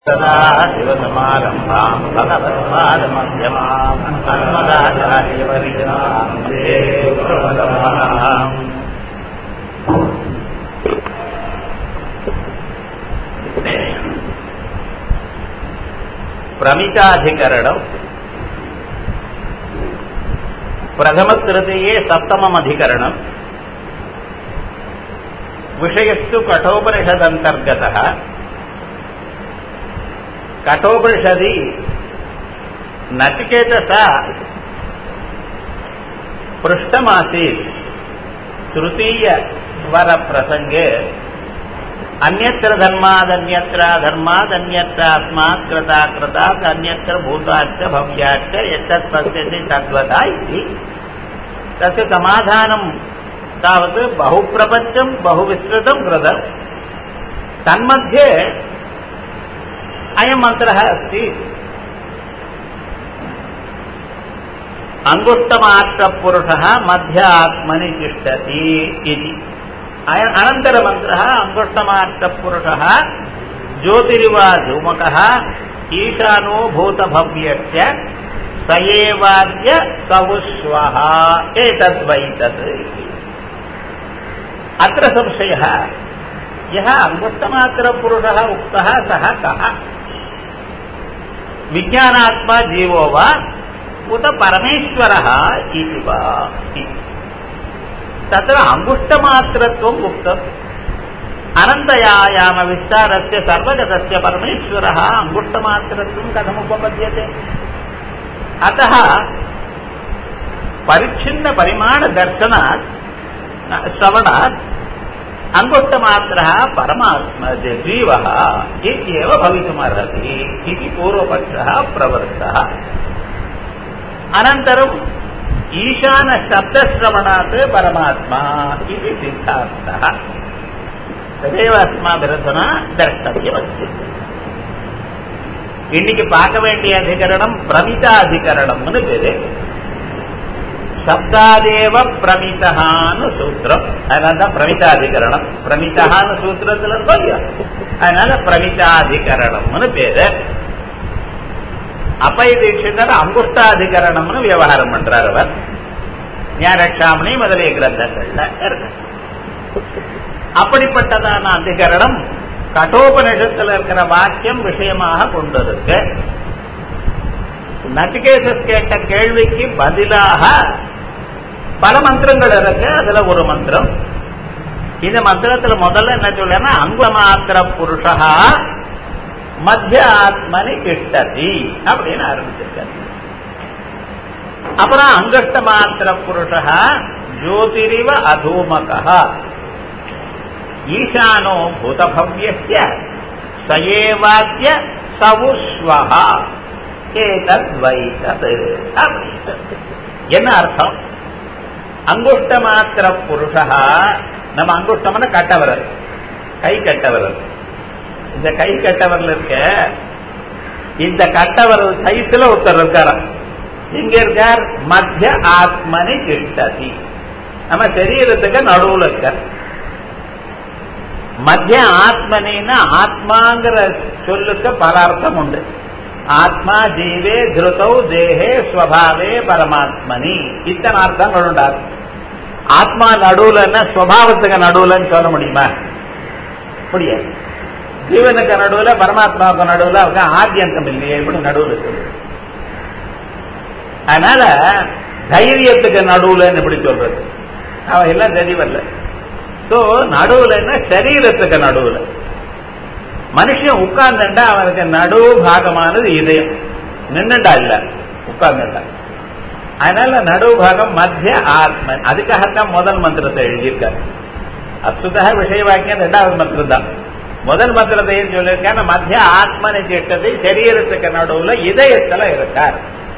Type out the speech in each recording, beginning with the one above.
सदा शिवसमारम्भाम् भगवत्पादमध्यमाम् अन्मदाचार्यपरिजनाम् देवप्रमदमाम् प्रमिताधिकरणम् प्रथमतृतीये सप्तममधिकरणम् विषयस्तु कठोपनिषदन्तर्गतः कठोपनिषदि नचिकेतसा पृष्टमासीत् तृतीयस्वरप्रसङ्गे अन्यत्र धर्मादन्यत्र धर्मादन्यत्रास्मात् कृता कृतात् अन्यत्र भूताच्च भव्याच्च यत्तत् पश्यति तद्वता इति तस्य समाधानं तावत् बहुप्रपञ्चं बहुविस्तृतं कृतम् तन्मध्ये अयं मन्त्रः अस्ति अङ्गुष्टमात्रपुरुषः मध्य आत्मनि तिष्ठति इति अनन्तरमन्त्रः अङ्गुष्टमात्रपुरुषः ज्योतिरिवा धूमकः ईशानो भूतभव्यस्य स एवाद्य सवुष्वः एतद्वैतत् इति अत्र संशयः यः अङ्गुष्टमात्रपुरुषः उक्तः सः कः विज्ञानात्मा जीवो वा उत परमेश्वरः इति वा तत्र अङ्गुष्टमात्रत्वम् उक्तम् अनन्तयायामविस्तारस्य सर्वगतस्य परमेश्वरः अङ्गुष्टमात्रत्वं कथमुपपद्यते अतः परिच्छिन्नपरिमाणदर्शनात् श्रवणात् अङ्गुष्टमात्रः परमात्मा जीवः इत्येव भवितुमर्हति इति पूर्वपक्षः प्रवृत्तः अनन्तरम् ईशानशब्दश्रवणात् परमात्मा इति सिद्धान्तः तदेव अस्माभिरधुना द्रष्टव्यमस्ति இன்னைக்கு பார்க்க வேண்டிய அதிகரணம் பிரமிதா அதிகரணம்னு பேரு சப்தாதேவ பிரமிதகான்னு சூத்திரம் அதனால்தான் பிரமிதாதிகரணம் பிரமிதகான்னு சூத்திரத்துல சொல்லியா அதனால பிரமிதாதிகரணம்னு பேரு அப்பய தீட்சிதர் அங்குஷ்டாதிகரணம்னு விவகாரம் பண்றார் அவர் ஞானக்ஷாமணி முதலிய கிரந்தங்கள்ல இருக்கு அப்படிப்பட்டதான அதிகரணம் கட்டோபனிஷத்துல இருக்கிற வாக்கியம் விஷயமாக கொண்டிருக்கு நச்சிகேசஸ் கேட்ட கேள்விக்கு பதிலாக பல மந்திரங்கள் இருக்கு அதுல ஒரு மந்திரம் இந்த மந்திரத்துல முதல்ல என்ன சொல்றேன்னா அங்க மாத்திர புருஷா மத்திய ஆத்மனி கிட்டதி அப்படின்னு ஆரம்பிச்சிருக்காரு அப்புறம் அங்கஷ்ட மாத்திர புருஷா ஜோதிரிவ அதூமகா ஈசானோ பூதபவ்யஸ்ய சயேவாத்திய சவுஸ்வஹா ஏதத் வைத்தது என்ன அர்த்தம் அங்குஷ்ட மாத்திர புருஷா நம்ம அங்குஷ்டம்னு கட்டவரல் கை கட்டவரல் இந்த கை கட்டவரல் இருக்க இந்த கட்டவரல் சைஸ்ல ஒருத்தர் இருக்கார இங்க இருக்கார் மத்திய ஆத்மனி கிட்டதி நம்ம சரீரத்துக்கு நடுவுல இருக்கார் மத்திய ஆத்மனின்னா ஆத்மாங்கிற சொல்லுக்கு பல அர்த்தம் உண்டு ஆத்மா ஜீவே திருத்தௌ தேகே ஸ்வபாவே பரமாத்மனி இத்தனை அர்த்தங்கள் உண்டாது ஆத்மா நடுவுலன்னா ஸ்வபாவத்துக்கு நடுவுலன்னு சொல்ல முடியுமா முடியாது ஜீவனுக்கு நடுவுல பரமாத்மாவுக்கு நடுவுல அவங்க ஆத்தியந்தம் இல்லையே எப்படி நடுவுல இருக்கு அதனால தைரியத்துக்கு நடுவுலன்னு எப்படி சொல்றது அவ எல்லாம் தெரியவல்ல சோ நடுவுலன்னா சரீரத்துக்கு நடுவுல மனுஷன் உட்கார்ந்துட்டா அவனுக்கு நடு பாகமானது இதயம் நின்னுட்டா இல்ல உட்கார்ந்துட்டா அதனால நடு பாகம் மத்திய ஆத்மன் அதுக்காகத்தான் முதல் மந்திரத்தை எழுதியிருக்காரு அசுதா விஷய வாக்கியம் ரெண்டாவது மந்திரம் தான் முதல் மந்திரத்தை ஏன் சொல்லியிருக்காரு மத்திய ஆத்மனை கேட்டது சரீரத்துக்கு நடுவுல இதயத்துல இருக்கார்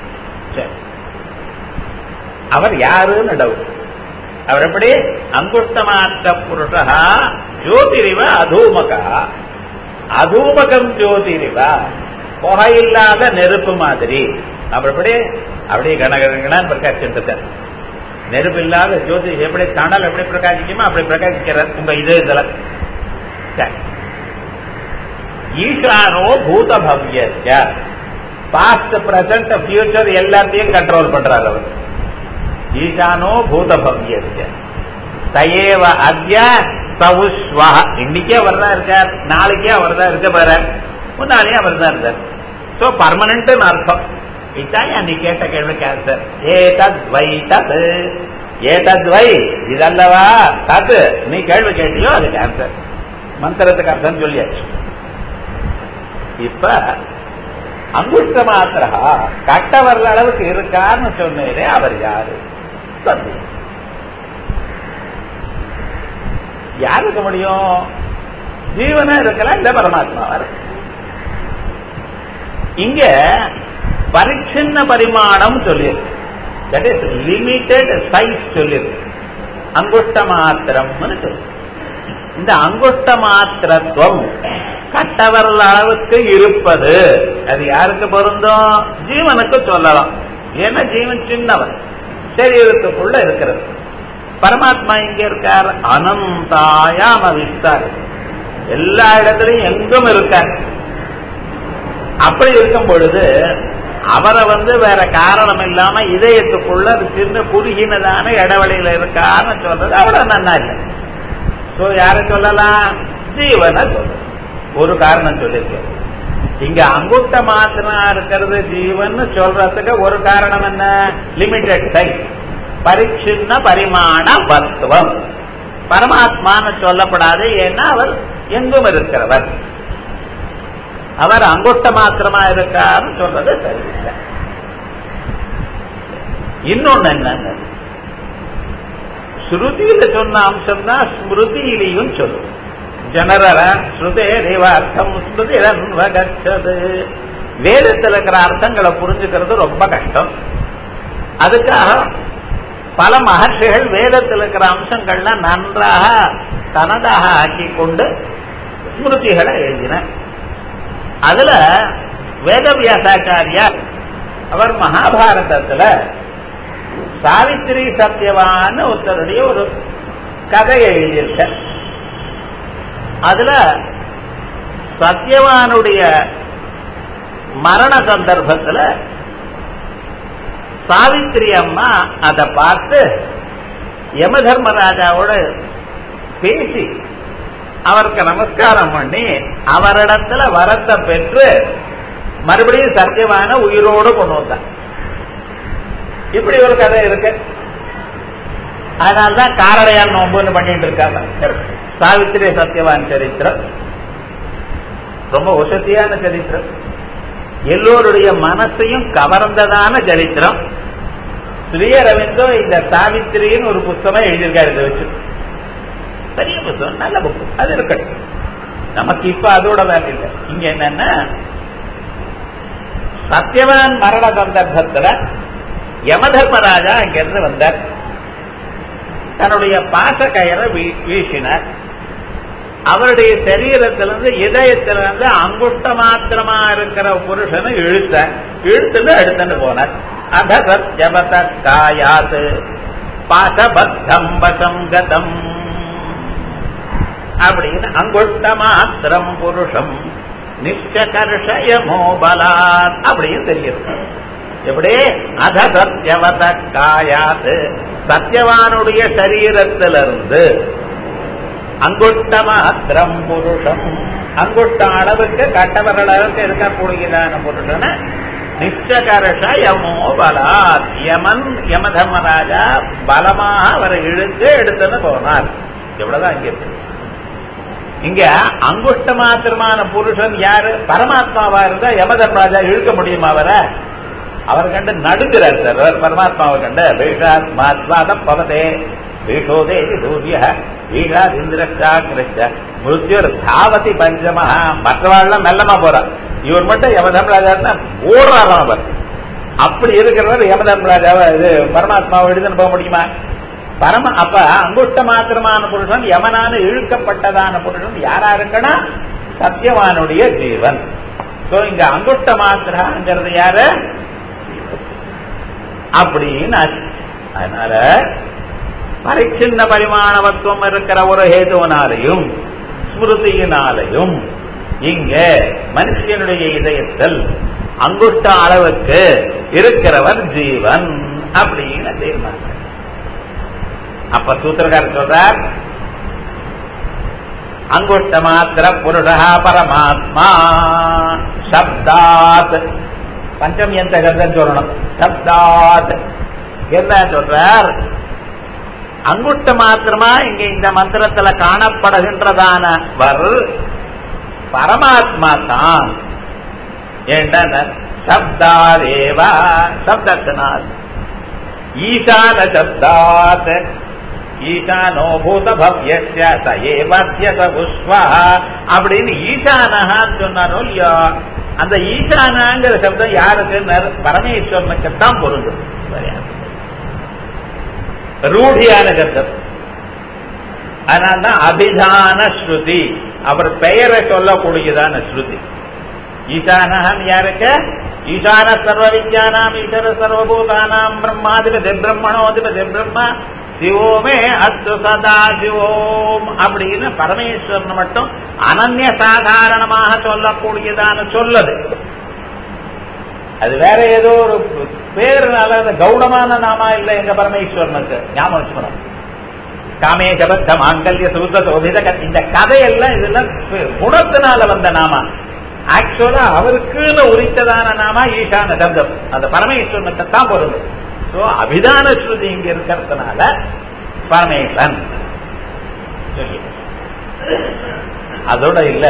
அவர் யாருன்னு டவுட் அவர் எப்படி அங்குஷ்டமாத்த புருஷா ஜோதிரிவ அதூமகா அதூமகம் ஜோதிரிவா புகையில்லாத நெருப்பு மாதிரி அவர் எப்படி அப்படியே கனகணகனான் பிரகாசிச்சிருக்கார் நெருப்பு இல்லாத ஜோதி எப்படி தணல் எப்படி பிரகாசிக்குமோ அப்படி பிரகாசிக்கிறார் உங்க இது இதுல சரி. ஈஷானோ பூத பவ்யஸ்ய பாஸ்ட் பிரசன்ட் ஃபியூச்சர் எல்லாத்தையும் கண்ட்ரோல் பண்றாரு அவர் ஈசானோ பூத பவ்யஸ்ய தயேவ அத்ய சவுஸ்வா இன்னைக்கே அவர் தான் இருக்கார் நாளைக்கே அவர் தான் இருக்க போற முன்னாலே அவர் தான் இருக்கார் சோ பர்மனன்ட் அர்த்தம் இதுதான் நீ கேட்ட கேள்விக்கு ஆன்சர் ஏதத் வை தத் ஏதத் வை இதல்லவா தத் நீ கேள்வி கேட்டியோ அதுக்கு ஆன்சர் மந்திரத்துக்கு அர்த்தம் சொல்லியாச்சு இப்ப அங்குஷ்ட மாத்திரா கட்ட வரல அளவுக்கு இருக்கான்னு சொன்னீரே அவர் யாரு சொல்லு யாருக்கு முடியும் ஜீவனா இருக்கலாம் இல்ல பரமாத்மாவா இருக்கலாம் இங்க பரிச்சின்ன பரிமாணம் சொல்லியிருக்கு தட் இஸ் லிமிட்டெட் சைஸ் சொல்லியிருக்கு அங்குஷ்ட மாத்திரம்னு சொல்லு இந்த அங்குஷ்ட மாத்திரத்துவம் கட்டவரல் அளவுக்கு இருப்பது அது யாருக்கு பொருந்தும் ஜீவனுக்கு சொல்லலாம் ஏன்னா ஜீவன் சின்னவன் சரீரத்துக்குள்ள இருக்கிறது பரமாத்மா இங்க இருக்கார் அனந்தாயாம விஸ்தார் எல்லா இடத்துலையும் எங்கும் இருக்கார் அப்படி இருக்கும் பொழுது அவரை வந்து வேற காரணம் இல்லாம இதயத்துக்குள்ள அது சின்ன குறுகினதான இடைவெளியில இருக்கான்னு சொல்றது அவ்வளவு நன்னா இல்லை சோ யார சொல்லலாம் ஜீவனை சொல்லலாம் ஒரு காரணம் சொல்லியிருக்கேன் இங்க அங்குட்ட மாத்திரா இருக்கிறது ஜீவன் சொல்றதுக்கு ஒரு காரணம் என்ன லிமிடெட் சைஸ் பரிச்சின்ன பரிமாண வத்துவம் பரமாத்மான்னு சொல்லப்படாது ஏன்னா அவர் எங்கும் இருக்கிறவர் அவர் அங்குட்ட மாத்திரமா இருக்காருன்னு சொல்றது சரியில்லை இன்னொன்னு என்னங்க ஸ்ருதியில சொன்ன அம்சம் தான் ஸ்மிருதியிலையும் சொல்லும் ஜனரல ஸ்ருதே தேவார்த்தம் ஸ்மிருதிரன் வகச்சது வேதத்தில் இருக்கிற அர்த்தங்களை புரிஞ்சுக்கிறது ரொம்ப கஷ்டம் அதுக்காக பல மகர்ஷிகள் வேதத்தில் இருக்கிற அம்சங்கள்லாம் நன்றாக தனதாக ஆக்கி கொண்டு ஸ்மிருதிகளை எழுதின அதுல வேதவியாசாச்சாரியார் அவர் மகாபாரதத்துல சாவித்திரி சத்யவான் ஒருத்தருடைய ஒரு கதையை எழுதியிருக்க அதுல சத்யவானுடைய மரண சந்தர்ப்பத்துல சாவித்திரி அம்மா அதை பார்த்து யம தர்மராஜாவோட பேசி அவருக்கு நமஸ்காரம் பண்ணி அவரிடத்துல வரத்தை பெற்று மறுபடியும் சத்தியமான உயிரோடு கொண்டு வந்தார் இப்படி ஒரு கதை இருக்கு அதனால்தான் காரடையால் நோம்புன்னு பண்ணிட்டு இருக்காங்க சாவித்திரி சத்தியவான் சரித்திரம் ரொம்ப வசதியான சரித்திரம் எல்லோருடைய மனசையும் கவர்ந்ததான சரித்திரம் ஸ்ரீயரவிந்தோ இந்த சாவித்திரின்னு ஒரு புத்தகம் எழுதியிருக்காரு இதை வச்சு பெரிய புத்தகம் நல்ல புக்கு அது இருக்கட்டும் நமக்கு இப்ப அதோட வேலை இல்லை இங்க என்னன்னா சத்யவான் மரண சந்தர்ப்பத்துல யமதர்மராஜா அங்கிருந்து வந்தார் தன்னுடைய பாச கயரை வீசினார் அவருடைய சரீரத்திலிருந்து இதயத்திலிருந்து அங்குஷ்ட மாத்திரமா இருக்கிற புருஷனை இழுத்த இழுத்துட்டு எடுத்துட்டு போனார் அத சத்யவத காயாது பாசபத்தம் வசங்கதம் அப்படின்னு அங்குஷ்ட மாத்திரம் புருஷம் நிச்சகர்ஷயமோ பலாத் அப்படின்னு தெரியுது எப்படி அத சத்யவத காயாது சத்யவானுடைய சரீரத்திலிருந்து அங்குஷ்ட மாத்திரம் புருஷம் அங்குஷ்ட அளவுக்கு கட்டவரல் அளவுக்கு இருக்கக்கூடியதான புருஷனை நிச்சகர்ஷ யமோ பலாத் யமன் யம தர்மராஜா பலமாக அவரை இழுத்து எடுத்துன்னு போனார் எவ்வளவுதான் இங்க இருக்கு இங்க அங்குஷ்ட மாத்திரமான புருஷன் யாரு பரமாத்மாவா இருந்தா யம தர்மராஜா இழுக்க முடியுமா அவரை அவர் கண்டு நடுங்கிறார் சார் அவர் பரமாத்மாவை கண்டு பீஷாத்மாத்மாத பவதே பீஷோதே சூரிய பீஷாத் இந்திரஷ்டாக்கிரஷ்ட மிருத்யுர் தாவதி பஞ்சமஹா மற்றவாள்லாம் மெல்லமா போறார் இவர் மட்டும் யமதர்மராஜா ஓடுறாராம் அவர் அப்படி இருக்கிறவர் யமதர்மராஜாவை இது பரமாத்மாவை எடுத்துன்னு போக முடியுமா பரம அப்ப அங்குஷ்ட மாத்திரமான புருஷன் யமனான இழுக்கப்பட்டதான புருஷன் யாரா இருக்கனா சத்தியவானுடைய ஜீவன் சோ இங்க அங்குஷ்ட மாத்திராங்கிறது யாரு அப்படின்னு அதனால பரிச்சின்ன பரிமாணவத்துவம் இருக்கிற ஒரு ஹேதுவனாலையும் ஸ்மிருதியினாலையும் இங்க மனுஷனுடைய இதயத்தில் அங்குஷ்ட அளவுக்கு இருக்கிறவர் ஜீவன் அப்படின்னு தீர்மானம் அப்ப சூத்திரக்காரர் சொல்றார் அங்குஷ்ட மாத்திர புருஷா பரமாத்மா சப்தாத் பஞ்சம் எந்த கருதன்னு சொல்லணும் சப்தாத் என்ன சொல்றார் அங்குஷ்ட மாத்திரமா இங்க இந்த மந்திரத்துல காணப்படுகின்றதானவர் பரமாத்மா தான் ஏன்டா சப்தாதேவா சப்தத்தினால் ஈசான சப்தாத் ஈசானோ பூத பவ்யஸ்ய ச ஏவஸ்ய ச புஷ்வா அப்படின்னு ஈசானஹான்னு சொன்னாரோ இல்லையோ அந்த ஈசானாங்கிற சப்தம் யாருக்கு பரமேஸ்வரனுக்கு தான் பொருந்தும் ரூಢியான சப்தம் அதனால்தான் அபிதான ஸ்ருதி அவர் பெயரை சொல்லக்கூடியதான ஸ்ருதி ஈசானஹன் யாருக்கு ஈசான சர்வ வித்யானாம் ஈஸ்வர சர்வபூதானாம் பிரம்மாதிபதி பிரம்மணோதிபதி பிரம்மா சிவோமே அத்து சதா சிவோம் அப்படின்னு பரமேஸ்வரன் மட்டும் அனன்ய சாதாரணமாக சொல்லக்கூடியதான சொல்லது அது வேற ஏதோ ஒரு பேருனால அந்த கௌடமான நாமா இல்லை எங்க பரமேஸ்வரனுக்கு ஞாபகம் வச்சுக்கணும் காமேகபத்த மாங்கல்ய சூத்த சோபித இந்த கதையெல்லாம் இதெல்லாம் குணத்தினால வந்த நாமா ஆக்சுவலா அவருக்குன்னு உரித்ததான நாமா ஈசான சப்தம் அந்த பரமேஸ்வரனுக்கு தான் பொருந்தும் ஸோ அபிதான ஸ்ருதி இங்க இருக்கிறதுனால பரமேஸ்வரன் அதோட இல்ல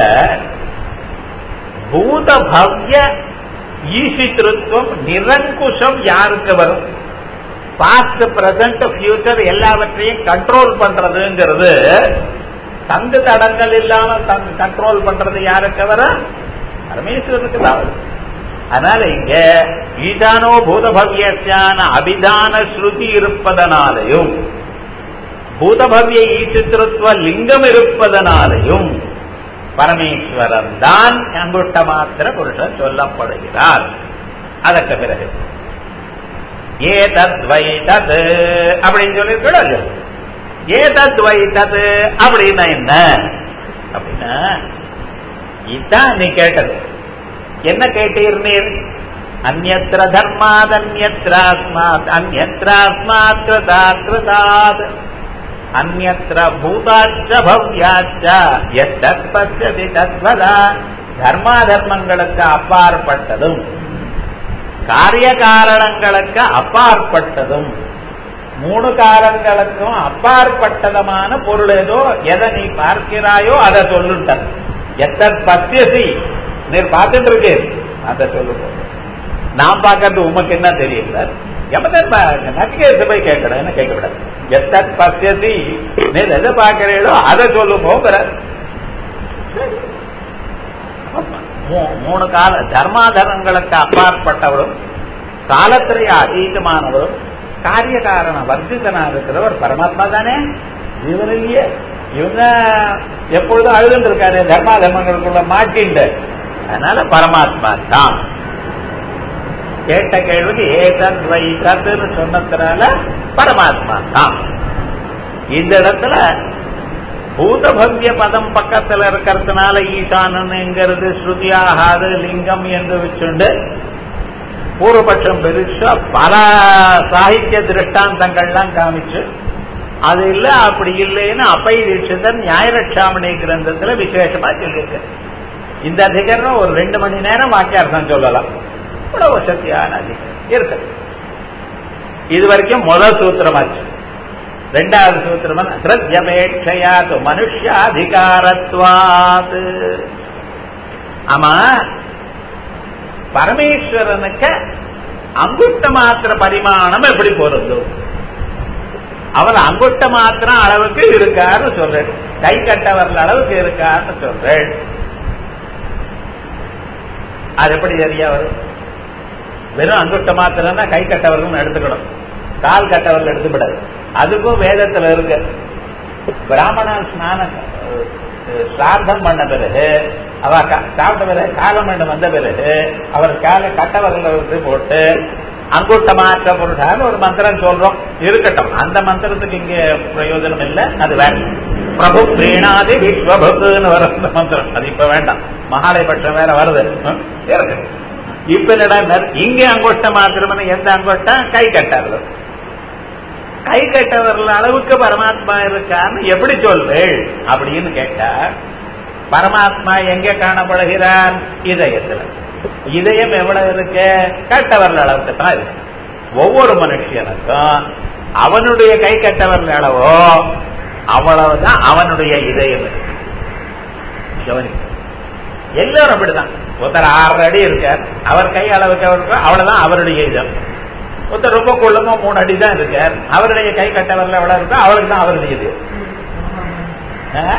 பூத பவ்ய ஈசித்திருத்துவம் நிரங்குஷம் யாருக்கு வரும் பாஸ்ட் பிரசன்ட் ஃபியூச்சர் எல்லாவற்றையும் கண்ட்ரோல் பண்றதுங்கிறது தங்கு தடங்கள் இல்லாம கண்ட்ரோல் பண்றது யாருக்கு வர பரமேஸ்வரனுக்கு தான் வரும் அதனால இங்க ஈசானோ பூதபவ்யான அபிதான ஸ்ருதி இருப்பதனாலையும் பூதபவ்ய ஈசித்திருத்துவ லிங்கம் இருப்பதனாலையும் பரமேஸ்வரன் தான் அங்குட்ட மாத்திர புருஷன் சொல்லப்படுகிறார் அதற்கு பிறகு ஏ தத் வை தத் அப்படின்னு சொல்லியிருக்கூடாது ஏ தத் வை தத் அப்படின்னா என்ன அப்படின்னா இதுதான் நீ கேட்டது என்ன கேட்டீர் நீர் அந்நத்திர தர்மாத் அந்நத்திராஸ்மாத் அந்நத்திராஸ்மாத் கிருதாத் கிருதாத் அந்நத்திர பூதாச்ச பவ்யாச்ச எத்தத் பசியதி தத்வதா தர்மா தர்மங்களுக்கு அப்பாற்பட்டதும் காரிய காரணங்களுக்கு அப்பாற்பட்டதும் மூணு காலங்களுக்கும் அப்பாற்பட்டதமான பொருள் ஏதோ எதை நீ பார்க்கிறாயோ அதை சொல்லுட்ட எத்தத் பசியசி நீர் பார்த்துட்டு இருக்கு அதை சொல்லுங்க நான் பார்க்கறது உமக்கு என்ன தெரியல எமதன் நச்சிகேச போய் கேட்கணும் என்ன கேட்கக்கூடாது எத்தத் பசியசி நீர் எதை பார்க்கிறீங்களோ அதை சொல்லுங்க மூணு கால தர்மாதரங்களுக்கு அப்பாற்பட்டவரும் காலத்திலேயே அதீதமானவரும் காரிய காரண வர்த்திதனா இருக்கிறவர் பரமாத்மா தானே இவர் இல்லையே இவங்க எப்பொழுதும் அழுதுட்டு இருக்காரு தர்மா தர்மங்களுக்குள்ள மாட்டிண்டு அதனால பரமாத்மா தான் கேட்ட கேள்விக்கு ஏதத் வை தத்துன்னு சொன்னதுனால பரமாத்மா தான் இந்த இடத்துல பூதபவ்ய பதம் பக்கத்துல இருக்கிறதுனால ஈசானன்ங்கிறது ஸ்ருதியாகாது லிங்கம் என்று வச்சுண்டு பூர்வபட்சம் பெருசா பல சாகித்ய திருஷ்டாந்தங்கள்லாம் காமிச்சு அது இல்ல அப்படி இல்லைன்னு அப்பை தீட்சிதன் நியாயரட்சாமணி கிரந்தத்துல விசேஷமா சொல்லியிருக்கு இந்த அதிகரணம் ஒரு ரெண்டு மணி நேரம் வாக்கியார்த்தம் சொல்லலாம் இவ்வளவு சக்தியான அதிகரம் இருக்கு இது வரைக்கும் முதல் சூத்திரமாச்சு ரெண்டாவது சூத்திரம் ஹிருத்யமேட்சையாது மனுஷாதிகாரத்வாது ஆமா பரமேஸ்வரனுக்கு அங்குட்ட மாத்திர பரிமாணம் எப்படி பொருந்தும் அவர் அங்குட்ட மாத்திரம் அளவுக்கு இருக்காருன்னு சொல்றேன் கை கட்டவர்கள் அளவுக்கு இருக்காருன்னு சொல்றேன் அது எப்படி சரியா வரும் வெறும் அங்குட்ட மாத்திரம்னா கை கட்டவர்கள் எடுத்துக்கணும் கால் கட்டவர்கள் எடுத்துவிடாது அதுக்கும் வேதத்துல இருக்கு பிராமணன் ஸ்நானம் சார்த்தம் பண்ண பிறகு அவ சாப்பிட்ட பிறகு காலமண்டு வந்த பிறகு அவர் கால கட்டவர்கள் வந்து போட்டு அங்குட்ட மாற்ற பொருட்டான்னு ஒரு மந்திரம் சொல்றோம் இருக்கட்டும் அந்த மந்திரத்துக்கு இங்க பிரயோஜனம் இல்லை அது வேற பிரபு பிரீணாதி விஸ்வபுக்குன்னு வர அந்த மந்திரம் அது இப்ப வேண்டாம் மகாலயபட்சம் வேற வருது ம், இருக்கு இப்ப என்னடா இங்க அங்கோஷ்டம் மாத்திரமே எந்த அங்கோஷ்டம் கை கட்டாரு கை கட்டவர்கள் அளவுக்கு பரமாத்மா இருக்கான்னு எப்படி சொல்வேள் அப்படின்னு கேட்டா பரமாத்மா எங்க காணப்படுகிறான் இதயத்துல இதயம் எவ்வளவு இருக்கு கட்டவர்கள் அளவுக்கு தான் இருக்கு ஒவ்வொரு மனுஷனுக்கும் அவனுடைய கை கட்டவர்கள் அளவோ அவ்வளவுதான் அவனுடைய இதயம் இருக்கு கவனிக்க எல்லாரும் அப்படிதான் ஒருத்தர் ஆறு அடி இருக்கார் அவர் கை அளவுக்கு அவருக்கு அவ்வளவுதான் அவருடைய இதம் ஒருத்தர் ரொம்ப குள்ளமோ மூணு அடி தான் இருக்கார் அவருடைய கை கட்டவரில் எவ்வளவு இருக்கோ அவருக்கு தான் அவருடைய இது ஆ?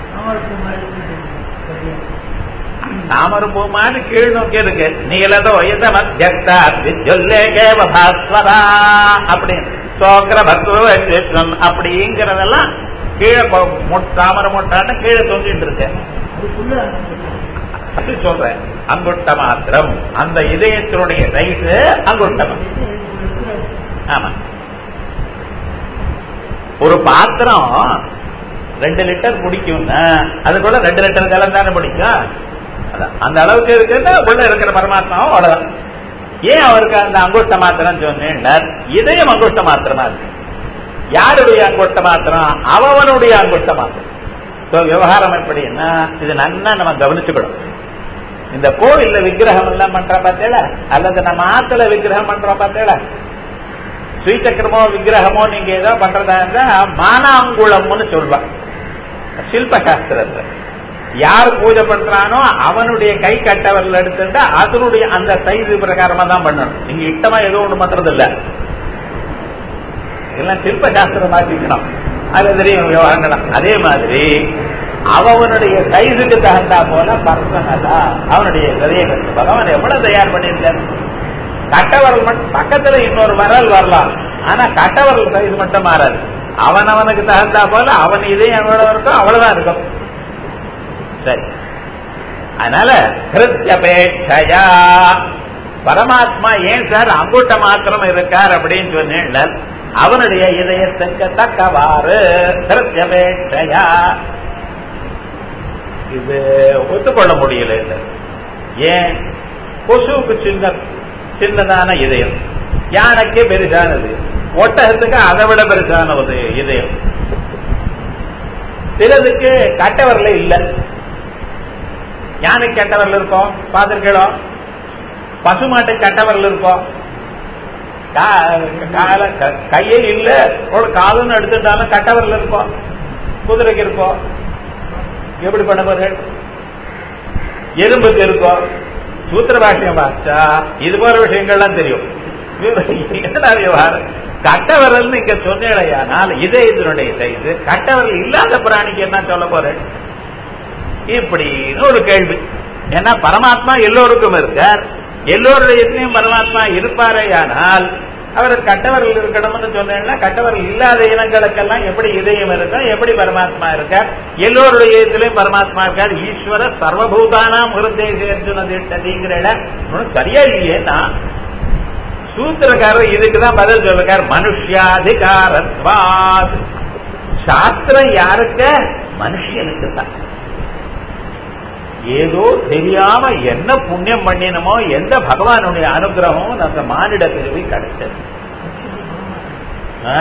தாமரை பூ மாதிரி கீழ் நோக்கி இருக்கு நீலதோ இத மத்தியஸ்தா வித்யுல்லேகே பாஸ்வரா அப்படின்னு சோக்கர பக்வம் அப்படிங்கிறதெல்லாம் கீழே கொ- மொ- தாமரை மொட்டான்னு கீழே தொங்கிட்டு இருக்கு அது சொல்றேன் அங்குட்ட மாத்திரம் அந்த இதயத்தினுடைய சைஸ் அங்குட்டம் ஆமா ஒரு பாத்திரம் ரெண்டு லிட்டர் குடிக்கும்னா அது கூட ரெண்டு லிட்டர் ஜலம் தானே பிடிக்கும் அதான். அந்த அளவுக்கு இருக்குன்னா உள்ள இருக்கிற பரமாத்மாவும் அவ்வளவுதான் ஏன் அவருக்கு அந்த அங்குஷ்ட மாத்திரம் சொன்னேன் இதயம் அங்குஷ்ட மாத்திரமா இருக்கு யாருடைய அங்குஷ்ட மாத்திரம் அவனுடைய அங்குஷ்ட மாத்திரம் So, விவகாரம் எப்படின்னா இது நன்னா நம்ம கவனிச்சுக்கணும் இந்த கோவில்ல விக்கிரகம் எல்லாம் பண்ற பார்த்தேல அல்லது நம்ம ஆத்துல விக்கிரகம் பண்றோம் பார்த்தேல ஸ்ரீசக்கரமோ விக்கிரகமோ நீங்க ஏதோ பண்றதா இருந்தா மானாங்குளம்னு சொல்லுவாங்க சில்ப சாஸ்திரத்துல யார் பூஜை பண்றானோ அவனுடைய கை கட்டவரில் எடுத்துட்டா அதனுடைய அந்த சைஸ் பிரகாரமா தான் பண்ணணும் நீங்க இஷ்டமா ஏதோ ஒண்ணு பண்றது இல்ல இதெல்லாம் சில்ப சாஸ்திரம் மாத்திக்கணும் அது தெரியும் விவகாரங்களாம் அதே மாதிரி அவனுடைய சைஸுக்கு தகுந்தா போல பர்சனலா அவனுடைய விதையை கட்டு பகவான் எவ்வளவு தயார் பண்ணியிருக்காரு கட்டவரல் மட்டும் பக்கத்துல இன்னொரு வரல் வரலாம் ஆனா கட்டவரல் சைஸ் மட்டும் மாறாது அவன் அவனுக்கு தகுந்தா போல அவன் இதயம் எவ்வளவு இருக்கோ அவ்வளவுதான் இருக்கும் சரி அதனால கிருத்தியபேட்சையா பரமாத்மா ஏன் சார் அங்குட்ட மாத்திரம் இருக்கார் அப்படின்னு சொன்னேன் அவனுடைய இதயத்துக்கு தக்கவாறு கிருத்தியபேட்சையா இது ஒத்துக்கொள்ள முடியல இது ஏன் கொசுவுக்கு சின்ன சின்னதான இதயம் யானைக்கு பெருசானது ஒட்டகத்துக்கு அதை விட பெருசான ஒரு இதயம் சிலதுக்கு கட்டவரில் இல்ல யானைக்கு கட்டவரில் இருக்கும் பார்த்திருக்கீங்களோ பசுமாட்டு கட்டவரில் இருக்கும் கா- கால க- கையே இல்ல ஒரு காலுன்னு எடுத்துட்டாலும் கட்டவரில் இருக்கும் குதிரைக்கு இருக்கும் எப்படி பண்ண போறீர்கள் எறும்புக்கு இருக்கும் சூத்திர பாஷ்யம் பார்த்தா இது போற விஷயங்கள்லாம் தெரியும் என்னடா விவகாரம் கட்டவரல் இங்க சொன்னேடையானால் இதே இதனுடைய சைஸ் கட்டவரல் இல்லாத பிராணிக்கு என்ன சொல்ல போறேன் இப்படின்னு ஒரு கேள்வி ஏன்னா பரமாத்மா எல்லோருக்கும் இருக்கார் எல்லோருடையத்திலையும் பரமாத்மா இருப்பாரேயானால் அவர் கட்டவர்கள் இருக்கணும்னு சொன்னேன்னா கட்டவர்கள் இல்லாத இனங்களுக்கெல்லாம் எப்படி இதயம் இருக்கும் எப்படி பரமாத்மா இருக்கார் எல்லோருடைய இதயத்திலையும் பரமாத்மா இருக்கார் ஈஸ்வர சர்வபூதானாம் ஹிருதேசி அர்ஜுன திட்டதிங்கிற இடம் ஒண்ணும் சரியா இல்லையேன்னா சூத்திரக்காரர் இதுக்குதான் பதில் சொல்லுக்கார் மனுஷியாதிகாரத்வாத் சாஸ்திரம் யாருக்கு மனுஷனுக்கு தான் ஏதோ தெரியாம என்ன புண்ணியம் பண்ணினமோ எந்த பகவானுடைய அனுகிரகமும் அந்த மானிட பிரிவு கிடைச்சது ஆ?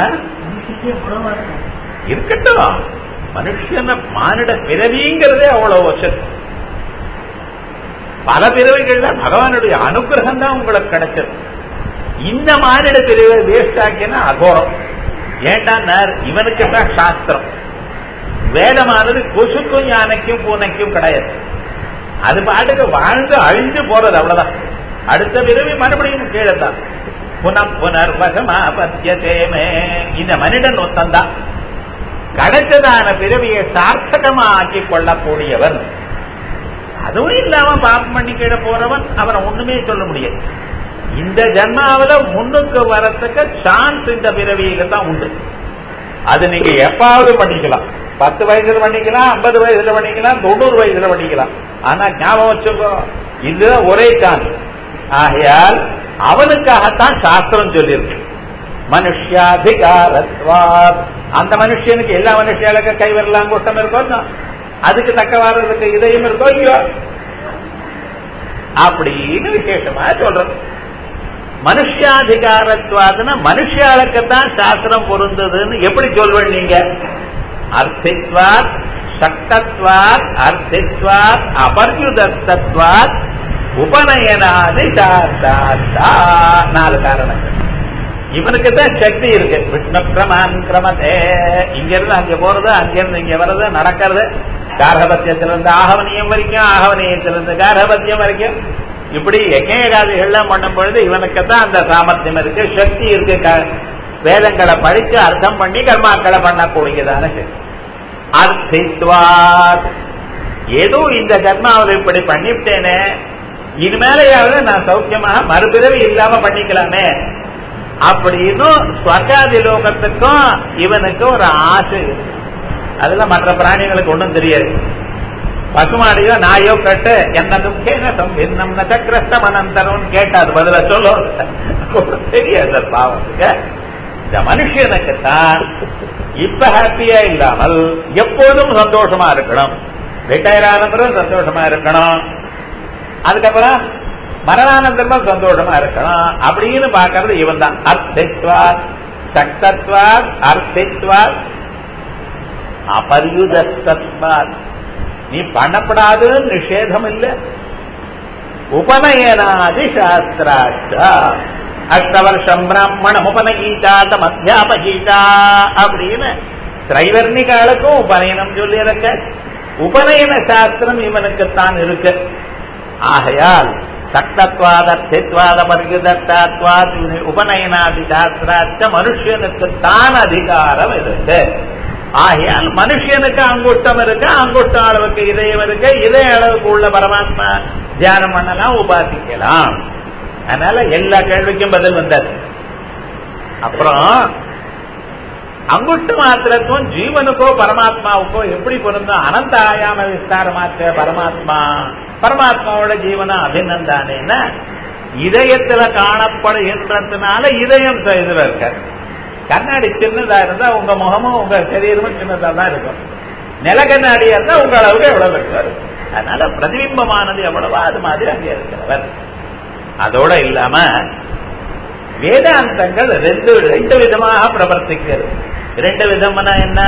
இருக்கட்டும் மனுஷன மானிட பிறவிங்கிறதே அவ்வளவு வருஷம் பல பிறவைகள்ல பகவானுடைய அனுகிரகம் தான் உங்களுக்கு கிடைச்சது இந்த மானிட பிரிவை வேஸ்ட் ஆக்கினா அகோரம் ஏண்டா இவனுக்கு தான் சாஸ்திரம் வேதமானது கொசுக்கும் யானைக்கும் பூனைக்கும் கிடையாது அது பாட்டுக்கு வாழ்ந்து அழிஞ்சு போறது அவ்வளவுதான் அடுத்த பிறவி மறுபடியும் கீழே தான் புனம் புனர் வசமாபத்தியதேமே இந்த மனிதன் ஒத்தந்தான் கிடைச்சதான பிறவியை சார்த்தகமா ஆக்கி கொள்ளக்கூடியவன் அதுவும் இல்லாம பாப்பம் பண்ணி கீழே போறவன் அவனை ஒண்ணுமே சொல்ல முடியாது இந்த ஜன்மாவில முன்னுக்கு வரத்துக்கு சான்ஸ் இந்த பிறவியில தான் உண்டு அது நீங்க எப்பாவது பண்ணிக்கலாம் பத்து வயசுல பண்ணிக்கலாம் ஐம்பது வயசுல பண்ணிக்கலாம் தொண்ணூறு வயசுல பண்ணிக்கலாம் ஆனா ஞாபகம் வச்சுக்கோ இதுதான் ஒரே சான்ஸ் ஆகையால் அவனுக்காகத்தான் சாஸ்திரம் சொல்லியிருக்கு மனுஷாதிகாரத்வாத் அந்த மனுஷனுக்கு எல்லா மனுஷர்களுக்கு கை வரலாம் கூட்டம் இருக்கும் அதுக்கு தக்க வாரதுக்கு இதயம் இருக்கோ இல்லையோ அப்படின்னு விசேஷமா சொல்றது மனுஷாதிகாரத்துவாதுன்னா மனுஷாளுக்குத்தான் சாஸ்திரம் பொருந்ததுன்னு எப்படி சொல்வேன் நீங்க அர்த்தித்வாத் சக்தத்வாத் அர்த்தித்வாத் அபர்யுதத்தத்வாத் உபநயனாதி சாஸ்தாத்தா நாலு காரணங்கள் இவனுக்கு தான் சக்தி இருக்கு விஷ்ணு கிரமான் கிரமத்தே இங்க இருந்து அங்க போறது அங்க இருந்து இங்க வர்றது நடக்கிறது கார்கபத்தியத்திலிருந்து ஆகவனியம் வரைக்கும் ஆகவனியத்திலிருந்து கார்கபத்தியம் வரைக்கும் இப்படி எல்லாம் பண்ணும் பொழுது இவனுக்கு தான் அந்த சாமர்த்தியம் இருக்கு சக்தி இருக்கு க- வேதங்களை படிச்சு அர்த்தம் பண்ணி கர்மாக்களை பண்ணக்கூடியதான சக்தி அர்த்தித்வாத் ஏதோ இந்த கர்மாவில் இப்படி பண்ணிவிட்டேனே இனிமேலையாவது நான் சௌக்கியமாக மறுபிறவி இல்லாம பண்ணிக்கலாமே அப்படின்னு ஸ்வர்காதி லோகத்துக்கும் இவனுக்கு ஒரு ஆசை இருக்கு. அதுல மற்ற பிராணிகளுக்கு ஒண்ணும் தெரியாது பசுமாடியோ நாயோ கட்டு என்ன துக்கேன சம்பின்னம் நச்சக்கிரஸ்தம் அனந்தரம் கேட்டாது பதில சொல்லும் தெரியாது அது பாவத்துக்கு இந்த மனுஷனுக்கு தான் இப்ப ஹாப்பியா இல்லாமல் எப்போதும் சந்தோஷமா இருக்கணும் ரிட்டையர் ஆன பிறகு சந்தோஷமா இருக்கணும் அதுக்கப்புறம் மரணானந்தரமும் சந்தோஷமா இருக்கணும் அப்படின்னு பாக்குறது இவன் தான் அர்த்தித்வாத் சக்தத்வாத் அர்த்தித்வாத் அபரியுதத்வாத் நீ பண்ணப்படாதுன்னு நிஷேதம் இல்லை உபநயனாதி சாஸ்திராச்சா அஷ்டவர்ஷம் பிராமணம் உபநகீதா மத்தியாபகீதா அப்படின்னு திரைவர்ணிகாலுக்கும் உபநயனம் சொல்லி இருக்க உபநயன சாஸ்திரம் இவனுக்குத்தான் இருக்கு ஆகையால் சக்தத்வாத அர்த்தித்வாத பரியுதத்தாத்வாத் உபநயனாதி சாஸ்திராச்ச மனுஷனுக்குத்தான் அதிகாரம் இருக்கு ஆகையால் மனுஷனுக்கு அங்குஷ்டம் இருக்கு அங்குஷ்டம் அளவுக்கு இதயம் இருக்கு இதய அளவுக்கு உள்ள பரமாத்மா தியானம் பண்ணலாம் உபாசிக்கலாம் அதனால எல்லா கேள்விக்கும் பதில் வந்தது அப்புறம் அங்குஷ்ட மாத்திரத்தும் ஜீவனுக்கோ பரமாத்மாவுக்கோ எப்படி பொருந்தும் அனந்த ஆயாம விஸ்தாரமாச்ச பரமாத்மா பரமாத்மாவோட ஜீவனம் அபிநந்தானேன்னா இதயத்துல காணப்படுகின்றதுனால இதயம் இதுல இருக்காரு கண்ணாடி சின்னதா இருந்தா உங்க முகமும் உங்க சரீரமும் சின்னதா தான் இருக்கும் நில கண்ணாடியா இருந்தா உங்க அளவுக்கு எவ்வளவு இருக்காரு அதனால பிரதிபிம்பமானது எவ்வளவோ அது மாதிரி அங்கே இருக்கிறவர் அதோட இல்லாம வேதாந்தங்கள் ரெண்டு ரெண்டு விதமாக பிரவர்த்திக்கிறது ரெண்டு விதம்னா என்ன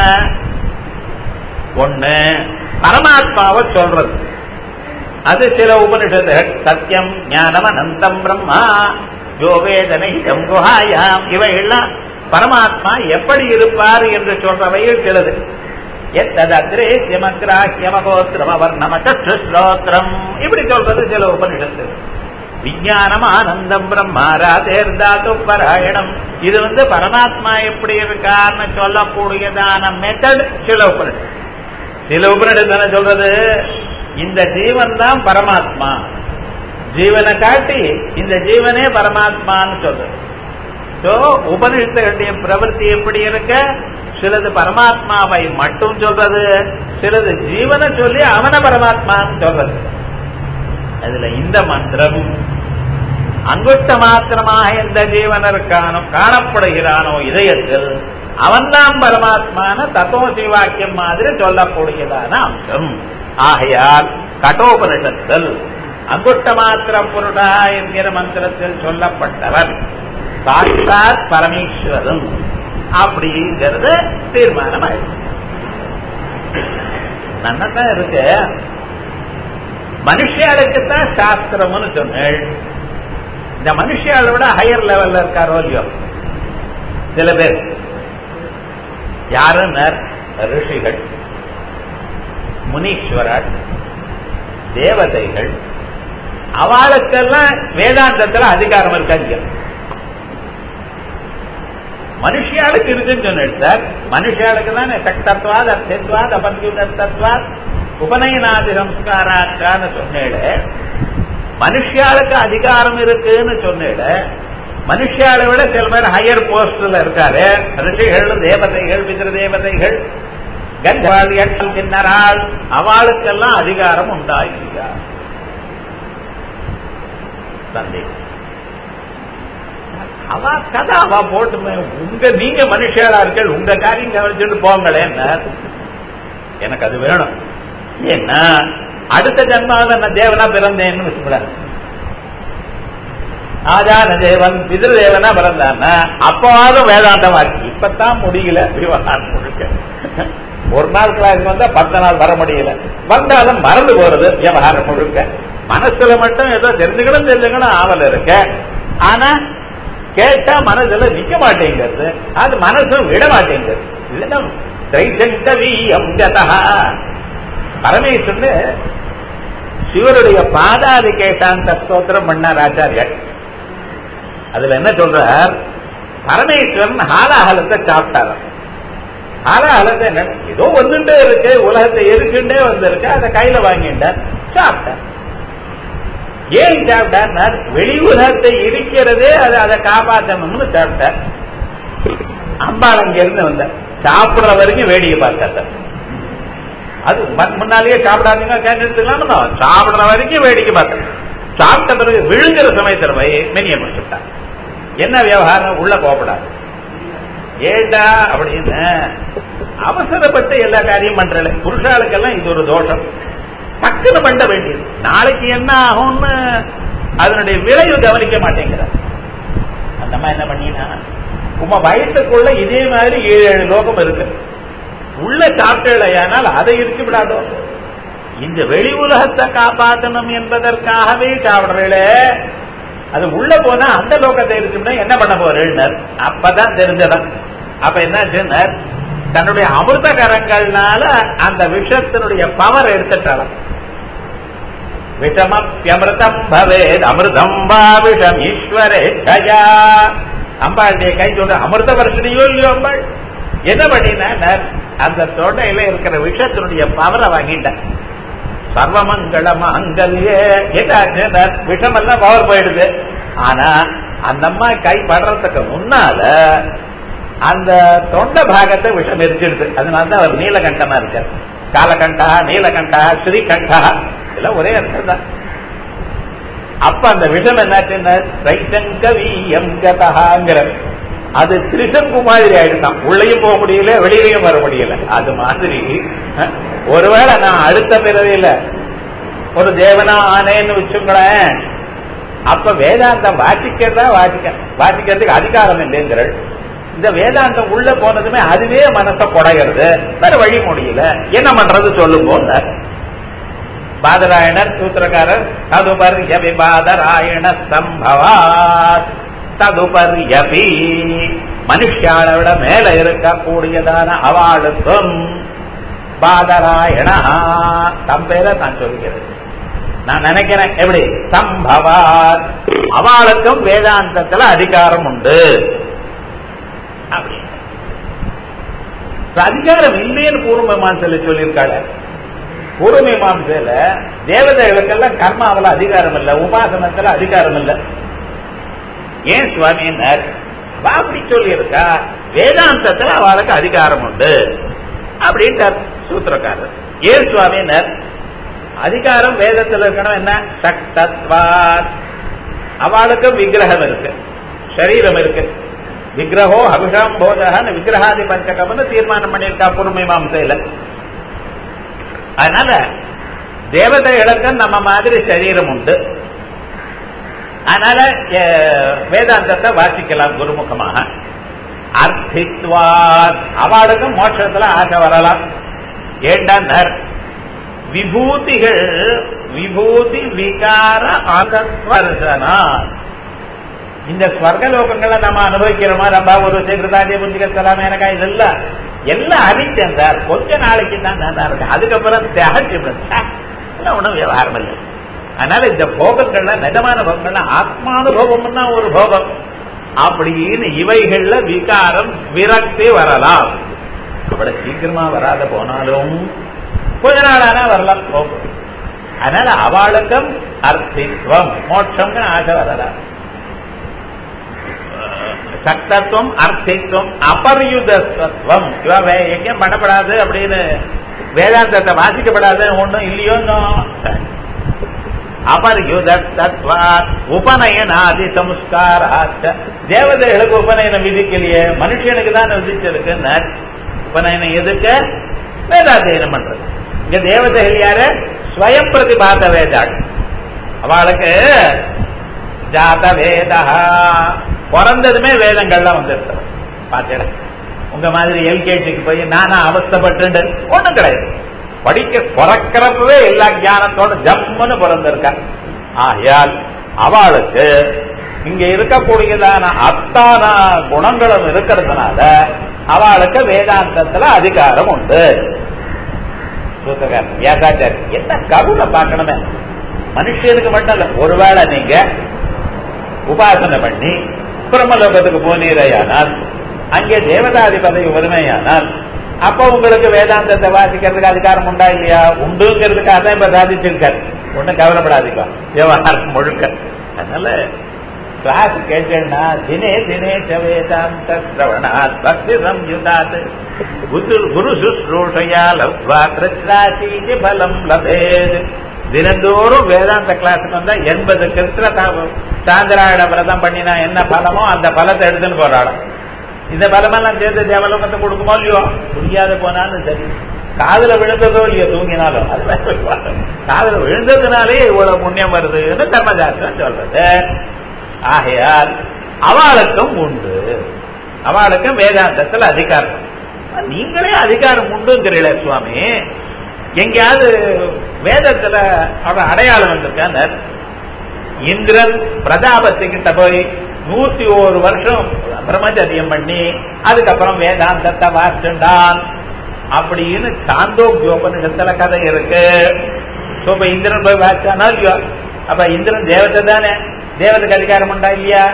ஒண்ணு பரமாத்மாவை சொல்றது அது சில உபனிஷத்துகள் சத்தியம் ஞானம் அனந்தம் பிரம்மா யோவேதனைதம் குஹாயாம் இவைகள்லாம் பரமாத்மா எப்படி இருப்பார் என்று சொல்றவையில் சிலது எத்ததத்ரேசியமக்ராஹ்யமகோத்திரமவர்ணமச்சஸ்ரோத்திரம் இப்படி சொல்றது சில உபனிஷத்து விஞ்ஞானம் ஆனந்தம் பிரம்மாரா தேர்ந்தாத்து பராயணம் இது வந்து பரமாத்மா எப்படி இருக்கார்னு சொல்லக்கூடியதான மெத்தட் சில உபனிஷத்து சில உபனிஷத்து என்ன சொல்றது இந்த ஜீவன் தான் பரமாத்மா ஜீவனை காட்டி இந்த ஜீவனே பரமாத்மான்னு சொல்றது சோ உபனிஷத்துடைய பிரவൃத்தி எப்படி இருக்க சிலது பரமாத்மாவை மட்டும் சொல்றது சிலது ஜீவனை சொல்லி அவன பரமாத்மான்னு சொல்றது அதுல இந்த மந்திரம் அங்குஷ்ட மாத்திரமாக எந்த ஜீவன் இருக்கானோ காணப்படுகிறானோ இதயத்தில் அவன்தான் பரமாத்மான தத்துவ வாக்கியம் மாதிரி சொல்லக்கூடியதான அம்சம் ஆகையால் கட்டோபனிஷத்தில் அங்குஷ்ட மாத்திர புருடா என்கிற மந்திரத்தில் சொல்லப்பட்டவர் சாட்சாத் பரமேஸ்வரன் அப்படிங்கிறது தீர்மானம் ஆயிடுச்சு நன்னதான் இருக்கு மனுஷியாளுக்குத்தான் சாஸ்திரம்னு சொன்னேள் இந்த மனுஷியாளை விட ஹையர் லெவல்ல இருக்காரோ இல்லையோ சில பேர் யாருன்னர் ரிஷிகள் முனீஸ்வரர் தேவதைகள் அவளுக்கெல்லாம் வேதாந்தத்துல அதிகாரம் இருக்காங்க மனுஷியாளுக்கு இருக்குன்னு சொன்னேன் சார் மனுஷியாளுக்கு தான் சக்தத்வாத் அர்த்தத்வாத் அபத்யுதத்வாத் உபநயனாதி சம்ஸ்காராச்சான்னு சொன்னேடு மனுஷியாளுக்கு அதிகாரம் இருக்குன்னு சொன்னேடு மனுஷியாளை விட சில பேர் ஹையர் போஸ்ட்ல இருக்காரு ரிஷிகள் தேவதைகள் பிதிர தேவதைகள் கர்ப்பாளியல் கிண்ணறாள் அவளுக்கெல்லாம் அதிகாரம் உண்டா இல்லையா சந்தேகம் அவ கதை அவ போட்டுமே உங்க நீங்க மனுஷாளா இருக்கள் உங்க காரியம் கவனிச்சுட்டு போங்களேன் எனக்கு அது வேணும் ஏன்னா அடுத்த ஜன்மாவில் நான் தேவனா பிறந்தேன்னு வச்சுக்கூடாது ஆஜான தேவன் பிதிருதேவனா பிறந்தான்னா அப்பவாவது வேதாந்தம் ஆச்சு இப்பதான் முடியல விவகாரம் முழுக்க ஒரு நாள் கிளாஸ் வந்தா பத்து நாள் வர முடியல வந்தாலும் மறந்து போறது விவகாரம் முழுக்க மனசுல மட்டும் ஏதோ தெரிஞ்சுக்கணும் தெரிஞ்சுக்கணும் ஆவல் இருக்க ஆனா கேட்டா மனசுல நிக்க மாட்டேங்கிறது அது மனசு விட மாட்டேங்கிறது இதுதான் திரைசங்கவீயம் கதா பரமேஸ்வரன் சிவருடைய பாதாதி கேட்டாந்த ஸ்தோத்திரம் பண்ணார் ஆச்சாரியர் அதுல என்ன சொல்றார் பரமேஸ்வரன் ஹாலாஹலத்தை சாப்பிட்டார் ஹாலாஹலத்தை என்ன ஏதோ வந்துட்டே இருக்கு உலகத்தை எரிச்சுட்டே வந்திருக்கு அதை கையில வாங்கிட்டார் சாப்பிட்டார் ஏன் சாப்பிட்டார் வெளி உலகத்தை இருக்கிறதே அதை அதை காப்பாற்றணும்னு சாப்பிட்டார் அம்பாள் அங்க இருந்து வந்தார் சாப்பிடுற வரைக்கும் வேடிக்கை பார்த்தார் அது முன்னாலேயே சாப்பிடாதீங்க கேட்டுலாமோ சாப்பிடுற வரைக்கும் வேடிக்கை பார்த்தேன் சாப்பிட்ட பிறகு விழுங்குற சமயத்தில் போய் மெனிய முடிச்சுட்டான் என்ன விவகாரம் உள்ள போகப்படாது ஏண்டா அப்படின்னு அவசரப்பட்டு எல்லா காரியம் பண்றல புருஷாளுக்கெல்லாம் இது ஒரு தோஷம் டக்குன்னு பண்ண வேண்டியது நாளைக்கு என்ன ஆகும்னு அதனுடைய விளைவு கவனிக்க மாட்டேங்கிறார் அந்த மாதிரி என்ன பண்ணினா உமா வயசுக்குள்ள இதே மாதிரி ஏழு ஏழு லோகம் இருக்கு உள்ள சாப்பிட்டேனால் அதை இருக்கு விடாதோ இந்த வெளி உலகத்தை காப்பாற்றணும் என்பதற்காகவே சாப்பிடுறே அது உள்ள போனா அந்த லோகத்தை இருக்குன்னா என்ன பண்ண போறேன் அப்பதான் தெரிஞ்சதான் அப்ப என்ன தன்னுடைய அமிர்த கரங்கள்னால அந்த விஷத்தினுடைய பவர் எடுத்துட்டாலும் விஷமப்பியமிருதம் பவேத் அமிர்தம் வா விஷம் ஈஸ்வரே கயா அம்பாளுடைய கை சொல்ற அமிர்த வருஷனையோ இல்லையோ அம்பாள் என்ன பண்ணினா அந்த தொண்டையில இருக்கிற விஷத்தினுடைய பவரை வாங்கிட்டேன் சர்வமங்கள மாங்கல்யே என்ன விஷம் எல்லாம் பவர் போயிடுது ஆனா அந்த அம்மா கை படுறதுக்கு முன்னால அந்த தொண்டை பாகத்தை விஷம் எரிச்சிடுது அதனாலதான் அவர் நீலகண்டமா இருக்கார் காலகண்டா நீலகண்டா ஸ்ரீகண்டா இதெல்லாம் ஒரே அர்த்தம் தான் அப்ப அந்த விஷம் என்னாச்சுன்னா ரைசங்கவியங்கதகாங்கிற அது திரிசங்கு மாதிரி ஆயிடுதான் உள்ளயும் போக முடியல வெளியிலையும் வர முடியல அது மாதிரி ஒருவேளை நான் அடுத்த பிறவியில ஒரு தேவனா ஆனேன்னு வச்சுங்களேன் அப்ப வேதாந்தம் வாசிக்கிறதா வாசிக்க வாசிக்கிறதுக்கு அதிகாரம் இல்லைங்கிற இந்த வேதாந்தம் உள்ள போனதுமே அதுவே மனசை குடைகிறது வேற வழி முடியல என்ன பண்றது சொல்லும் போது பாதராயணர் சூத்திரக்காரர் ததுபர்யபி பாதராயண சம்பவாத் ததுபர்யபி மனுஷாவை விட மேல இருக்கக்கூடியதான அவளுக்கும் பாதராயணா தம் பேரை நான் சொல்கிறேன் நான் நினைக்கிறேன் எப்படி சம்பவாத் அவளுக்கும் வேதாந்தத்துல அதிகாரம் உண்டு அப்படி அதிகாரம் இல்லைன்னு பூர்வமாசல சொல்லியிருக்காள் பூர்வமீமாசையில தேவதைகளுக்கெல்லாம் கர்மாவில் அதிகாரம் இல்லை உபாசனத்துல அதிகாரம் இல்லை ஏன் சுவாமின்னார் அப்படி சொல்லியிருக்கா வேதாந்தத்துல அவளுக்கு அதிகாரம் உண்டு அப்படின்ட்டார் சூத்திரக்காரர் ஏன் சுவாமினர் அதிகாரம் வேதத்தில் இருக்கணும் என்ன சக்தத்வாத் அவளுக்கு விக்கிரகம் இருக்கு சரீரம் இருக்கு விக்கிரகோ அபிஷாம் போதகன்னு விக்கிரகாதி பஞ்சகம்னு தீர்மானம் பண்ணியிருக்கா பூர்வமீமாசையில அதனால தேவதைகளுக்கு நம்ம மாதிரி சரீரம் உண்டு அதனால வேதாந்தத்தை வாசிக்கலாம் குருமுகமாக அர்த்தித்வாத் அவளுக்கும் மோட்சத்துல ஆசை வரலாம் ஏண்டனர் விபூதிகள் விபூதி விகார ஆதர்சனா இந்த ஸ்வர்கலோகங்களை நம்ம அனுபவிக்கிறோமா ரொம்ப ஒரு சிறுதாண்டிய புஞ்சிக்கலாம் எனக்கா இதெல்லாம் எல்லாம் அடித்தேன் சார் கொஞ்ச நாளைக்கு தான் நல்லா இருக்கு அதுக்கப்புறம் தியாகி ஒன்றும் விவகாரம் இல்லை அதனால இந்த போகங்கள்ல நிஜமான போகங்கள்ல ஆத்மானுபவம்னா ஒரு போகம் அப்படின்னு இவைகள்ல விகாரம் விரக்தி வரலாம் அவ்வளவு சீக்கிரமா வராத போனாலும் கொஞ்ச நாளானா வரலாம் போகும் அதனால அவளுக்கும் அர்த்தித்வம் மோட்சம்னு ஆசை வரலாம் சக்தத்துவம் அர்த்தித்துவம் அபரியுதத்துவம் இவ எங்கேயும் பண்ணப்படாது அப்படின்னு வேதாந்தத்தை வாசிக்கப்படாது ஒண்ணும் இல்லையோ அபரியுதத்வா உபநயனாதி சம்ஸ்காராச்ச தேவதைகளுக்கு உபநயனம் விதிக்கலையே மனுஷனுக்கு தான் விதிச்சிருக்கு உபநயனம் எதுக்கு வேதாத்தியனம் பண்றது இங்க தேவதைகள் யாரு ஸ்வயம் பிரதிபாத வேதாள் அவளுக்கு ஜாத வேதா பிறந்ததுமே வேதங்கள்லாம் வந்துருக்கு பாத்தீங்களா உங்க மாதிரி எல்கேஜிக்கு போய் நானா அவஸ்தப்பட்டு ஒண்ணும் கிடையாது படிக்க பிறக்கிறப்பவே எல்லா ஞானத்தோட ஜம்முன்னு பிறந்திருக்கா ஆகையால் அவளுக்கு இங்க இருக்கக்கூடியதான அத்தான குணங்களும் இருக்கிறதுனால அவளுக்கு வேதாந்தத்துல அதிகாரம் உண்டு சூத்திரக்காரன் வியாசாச்சாரி என்ன கருணை பார்க்கணுமே மனுஷனுக்கு மட்டும் இல்ல ஒருவேளை நீங்க உபாசனை பண்ணி பிரம்மலோகத்துக்கு போனீரையானால் அங்கே தேவதாதி பதவி வறுமையானால் அப்ப உங்களுக்கு வேதாந்தத்தை வாசிக்கிறதுக்கு அதிகாரம் உண்டா இல்லையா உண்டுங்கிறதுக்காக தான் இப்ப சாதிச்சிருக்காரு ஒன்னும் கவலைப்படாதீங்க விவகாரம் முழுக்க அதனால கிளாஸ் கேட்டேன்னா தினே தினே வேதாந்த சிரவணாத் பக்தி சம்யுதாத் குரு குரு சுஸ்ரூஷயா லப்வா கிருஷ்ணாசீதி பலம் லபேத் தினந்தோறும் வேதாந்த கிளாஸுக்கு வந்தா எண்பது கிருஷ்ண சாந்திராயண விரதம் பண்ணினா என்ன பலமோ அந்த பலத்தை எடுத்துன்னு போறாளாம் இந்த பலமெல்லாம் சேர்த்து தேவலோகத்தை கொடுக்குமோ இல்லையோ புரியாத போனாலும் சரி காதல விழுந்ததோ இல்லையோ தூங்கினாலும் அது காதல விழுந்ததுனாலே இவ்வளவு புண்ணியம் வருதுன்னு தர்மசாஸ்திரம் சொல்றது ஆகையால் அவளுக்கும் உண்டு அவளுக்கும் வேதாந்தத்தில் அதிகாரம் நீங்களே அதிகாரம் உண்டுங்கிறீங்களே சுவாமி எங்கேயாவது வேதத்துல அவன் அடையாளம் வந்திருக்காங்க இந்திரன் பிரஜாபதி கிட்ட போய் நூத்தி ஒரு வருஷம் பிரம்மச்சரியம் பண்ணி அதுக்கப்புறம் வேதாந்தத்தை வாசிண்டான் அப்படின்னு சாந்தோக்கியோபனிஷத்துல கதை இருக்கு இப்ப இந்திரன் போய் வாசிச்சானா இல்லையோ அப்ப இந்திரன் தேவத்தை தானே தேவனுக்கு அதிகாரம் உண்டா இல்லையா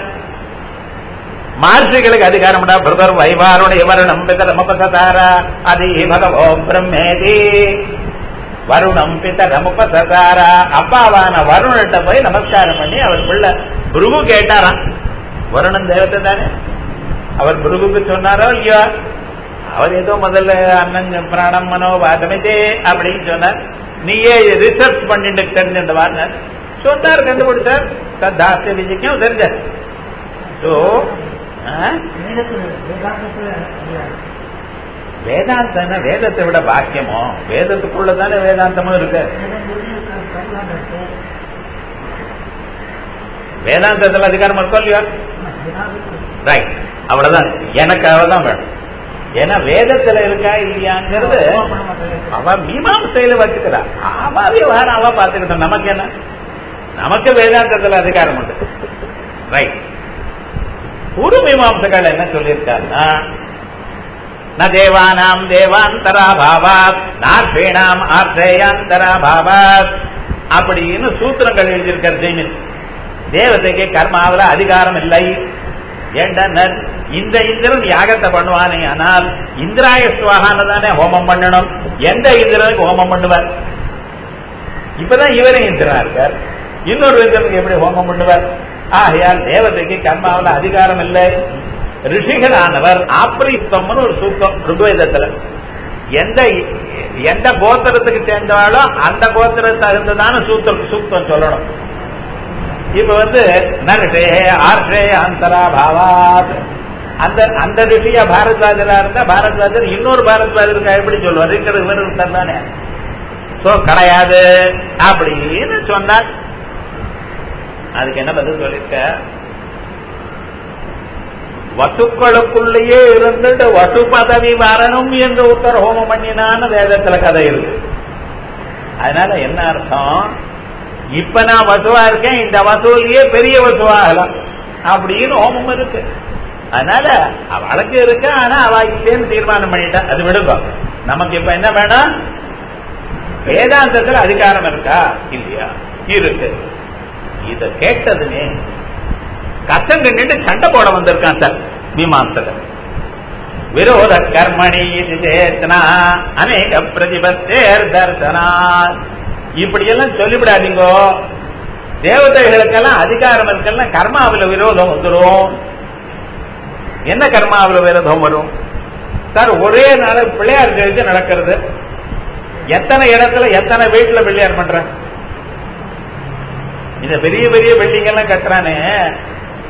மகர்ஷிகளுக்கு அதிகாரம் உண்டா பிரதர் வைவாருடைய வருணம் பிதரமுபசதார அதி பகவோ பிரம்மேதி வருணம் பிதரமுபசதார அப்பாவான வருணட்ட போய் நமஸ்காரம் பண்ணி அவர் பிள்ளை புருகு கேட்டாராம் வருணன் தேவத்தை தானே அவர் புருகுக்கு சொன்னாரோ இல்லையோ அவர் ஏதோ முதல்ல அண்ணன் பிராணம் மனோ வாதமிதே அப்படின்னு சொன்னார் நீயே ரிசர்ச் பண்ணிட்டு தெரிஞ்சிருந்தவார் சொன்னார் கண்டுபிடிச்சார் தாஸ்ய விஜய்க்கும் தெரிஞ்சார் ஸோ வேதாந்தம் வேதத்தை விட பாக்கியமோ வேதத்துக்குள்ள தானே வேதாந்தமும் இருக்கு வேதாந்தத்தில் அதிகாரம் இருக்கோ இல்லையா ரைட் அவ்வளவுதான் எனக்கு அவ்வளவுதான் வேணும் ஏன்னா வேதத்துல இருக்கா இல்லையாங்கிறது அவ மீமாசையில வச்சுக்கிறா அவ விவகாரம் அவ பாத்துக்கிட்டோம் நமக்கு என்ன நமக்கு வேதாந்தத்துல அதிகாரம் உண்டு ரைட் பூர்வ மீமாம்சங்கள் என்ன சொல்லியிருக்காருன்னா ந தேவானாம் தேவாந்தரா பாவாத் நார்ஷேனாம் ஆர்ஷேயாந்தரா பாவாத் அப்படின்னு சூத்திரங்கள் எழுதியிருக்கார் ஜெயினில் தேவதைக்கு கர்மாவில அதிகாரம் இல்லை ஏண்டனர் இந்த இந்திரன் யாகத்தை பண்ணுவானே ஆனால் இந்திராய சுவாகான தானே ஹோமம் பண்ணணும் எந்த இந்திரனுக்கு ஹோமம் பண்ணுவார் இப்பதான் இவரே இந்திரா இருக்கார் இன்னொரு இந்திரனுக்கு எப்படி ஹோமம் பண்ணுவார் ஆகையால் தேவதைக்கு கர்மாவில் அதிகாரம் இல்லை ரிஷிகளானவர் ஆப்ரீத்தம்னு ஒரு சூக்கம் ருக்வேதத்துல எந்த எந்த கோத்திரத்துக்கு சேர்ந்தாலும் அந்த கோத்திரத்தை தகுந்ததான சூத்திரம் சூக்தம் சொல்லணும் இப்ப வந்து நரசே ஆர்ஷே அந்தரா பாவாத் அந்த அந்த ரிஷியா பாரத்வாஜரா இருந்தா பாரத்வாஜர் இன்னொரு பாரத்வாஜருக்கு எப்படி சொல்லுவார் இருக்கிற இவர் இருந்தார் தானே சோ கிடையாது அப்படின்னு சொன்னார் அதுக்கு என்ன பதில் சொல்லிருக்க வசுக்களுக்குள்ளேயே இருந்துட்டு வசு பதவி வரணும் என்று உத்தர ஹோமம் பண்ணினான்னு வேதத்துல கதை இருக்கு அதனால என்ன அர்த்தம் இப்ப நான் வசுவா இருக்கேன் இந்த வசூலியே பெரிய வசுவாகலாம் அப்படின்னு ஹோமம் இருக்கு அதனால அவளுக்கு இருக்கு ஆனா அவ இல்லேன்னு தீர்மானம் பண்ணிட்டா அது விடுங்க நமக்கு இப்ப என்ன வேணும் வேதாந்தத்துல அதிகாரம் இருக்கா இல்லையா இருக்கு இத கேட்டதுமே கஷ்டம் கண்டு சண்டை போட வந்திருக்கான் சார் மீமாம்சகர் விரோத கர்மணி சேத்தனா அநேக பிரதிபத்தேர் தர்சனா இப்படி எல்லாம் சொல்லிவிடாதீங்கோ தேவதைகளுக்கெல்லாம் அதிகாரம் இருக்கலாம் கர்மாவில் விரோதம் வந்துடும் என்ன கர்மாவில் விரோதம் வரும் சார் ஒரே நாள் பிள்ளையார் ஜெயிச்சு நடக்கிறது எத்தனை இடத்துல எத்தனை வீட்டுல பிள்ளையார் பண்ற இந்த பெரிய பெரிய பில்டிங் எல்லாம் கட்டுறானே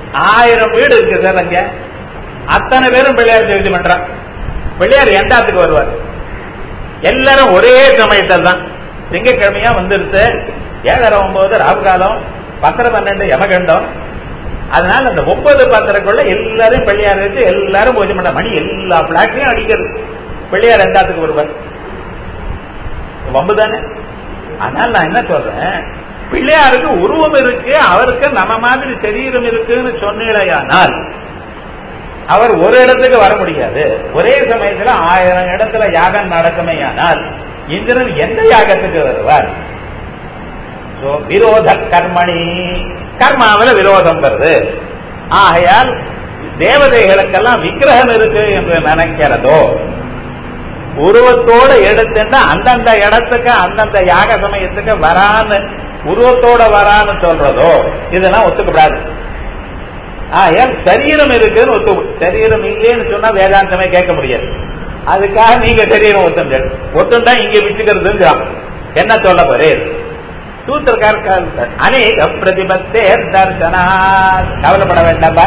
ஆயிரம் வீடு இருக்கு சார் அங்க அத்தனை பேரும் பிள்ளையார் ஜெயந்தி பண்றான் பிள்ளையார் எண்டாத்துக்கு வருவார் எல்லாரும் ஒரே சமயத்தில் தான் திங்கக்கிழமையா வந்துருச்சு ஏழரை ஒன்பது ராகுகாலம் பத்தரை பன்னெண்டு யமகண்டம் அதனால அந்த ஒன்பது பத்தரைக்குள்ள எல்லாரும் பிள்ளையார் வச்சு எல்லாரும் பூஜை பண்ண மணி எல்லா பிளாட்லயும் அடிக்கிறது பிள்ளையார் ரெண்டாத்துக்கு வருவார் வம்பு தானே அதனால நான் என்ன சொல்றேன் பிள்ளையாருக்கு உருவம் இருக்கு அவருக்கு நம்ம மாதிரி சரீரம் இருக்குன்னு சொன்னீடையானால் அவர் ஒரு இடத்துக்கு வர முடியாது ஒரே சமயத்துல ஆயிரம் இடத்துல யாகம் நடக்குமேயானால் இந்திரன் எந்த யாகத்துக்கு வருவார் So, விரோத கர்மணி கர்மாவில விரோதம் வருது ஆகையால் தேவதைகளுக்கெல்லாம் விக்கிரகம் இருக்கு என்று நினைக்கிறதோ உருவத்தோட எடுத்துட்டா அந்தந்த இடத்துக்கு அந்தந்த யாக சமயத்துக்கு வரான்னு உருவத்தோட வரான்னு சொல்றதோ இதெல்லாம் ஒத்துக்கப்படாது ஆகையால் சரீரம் இருக்குன்னு ஒத்து சரீரம் இல்லைன்னு சொன்னா வேதாந்தமே கேட்க முடியாது அதுக்காக நீங்க சரீரம் ஒத்துங்க ஒத்துண்டா இங்க வச்சுக்கிறது என்ன சொல்ல போறேன் சூத்திரக்கார அநேக பிரதிபத்தே தர்சனா கவலைப்பட வேண்டாம்பா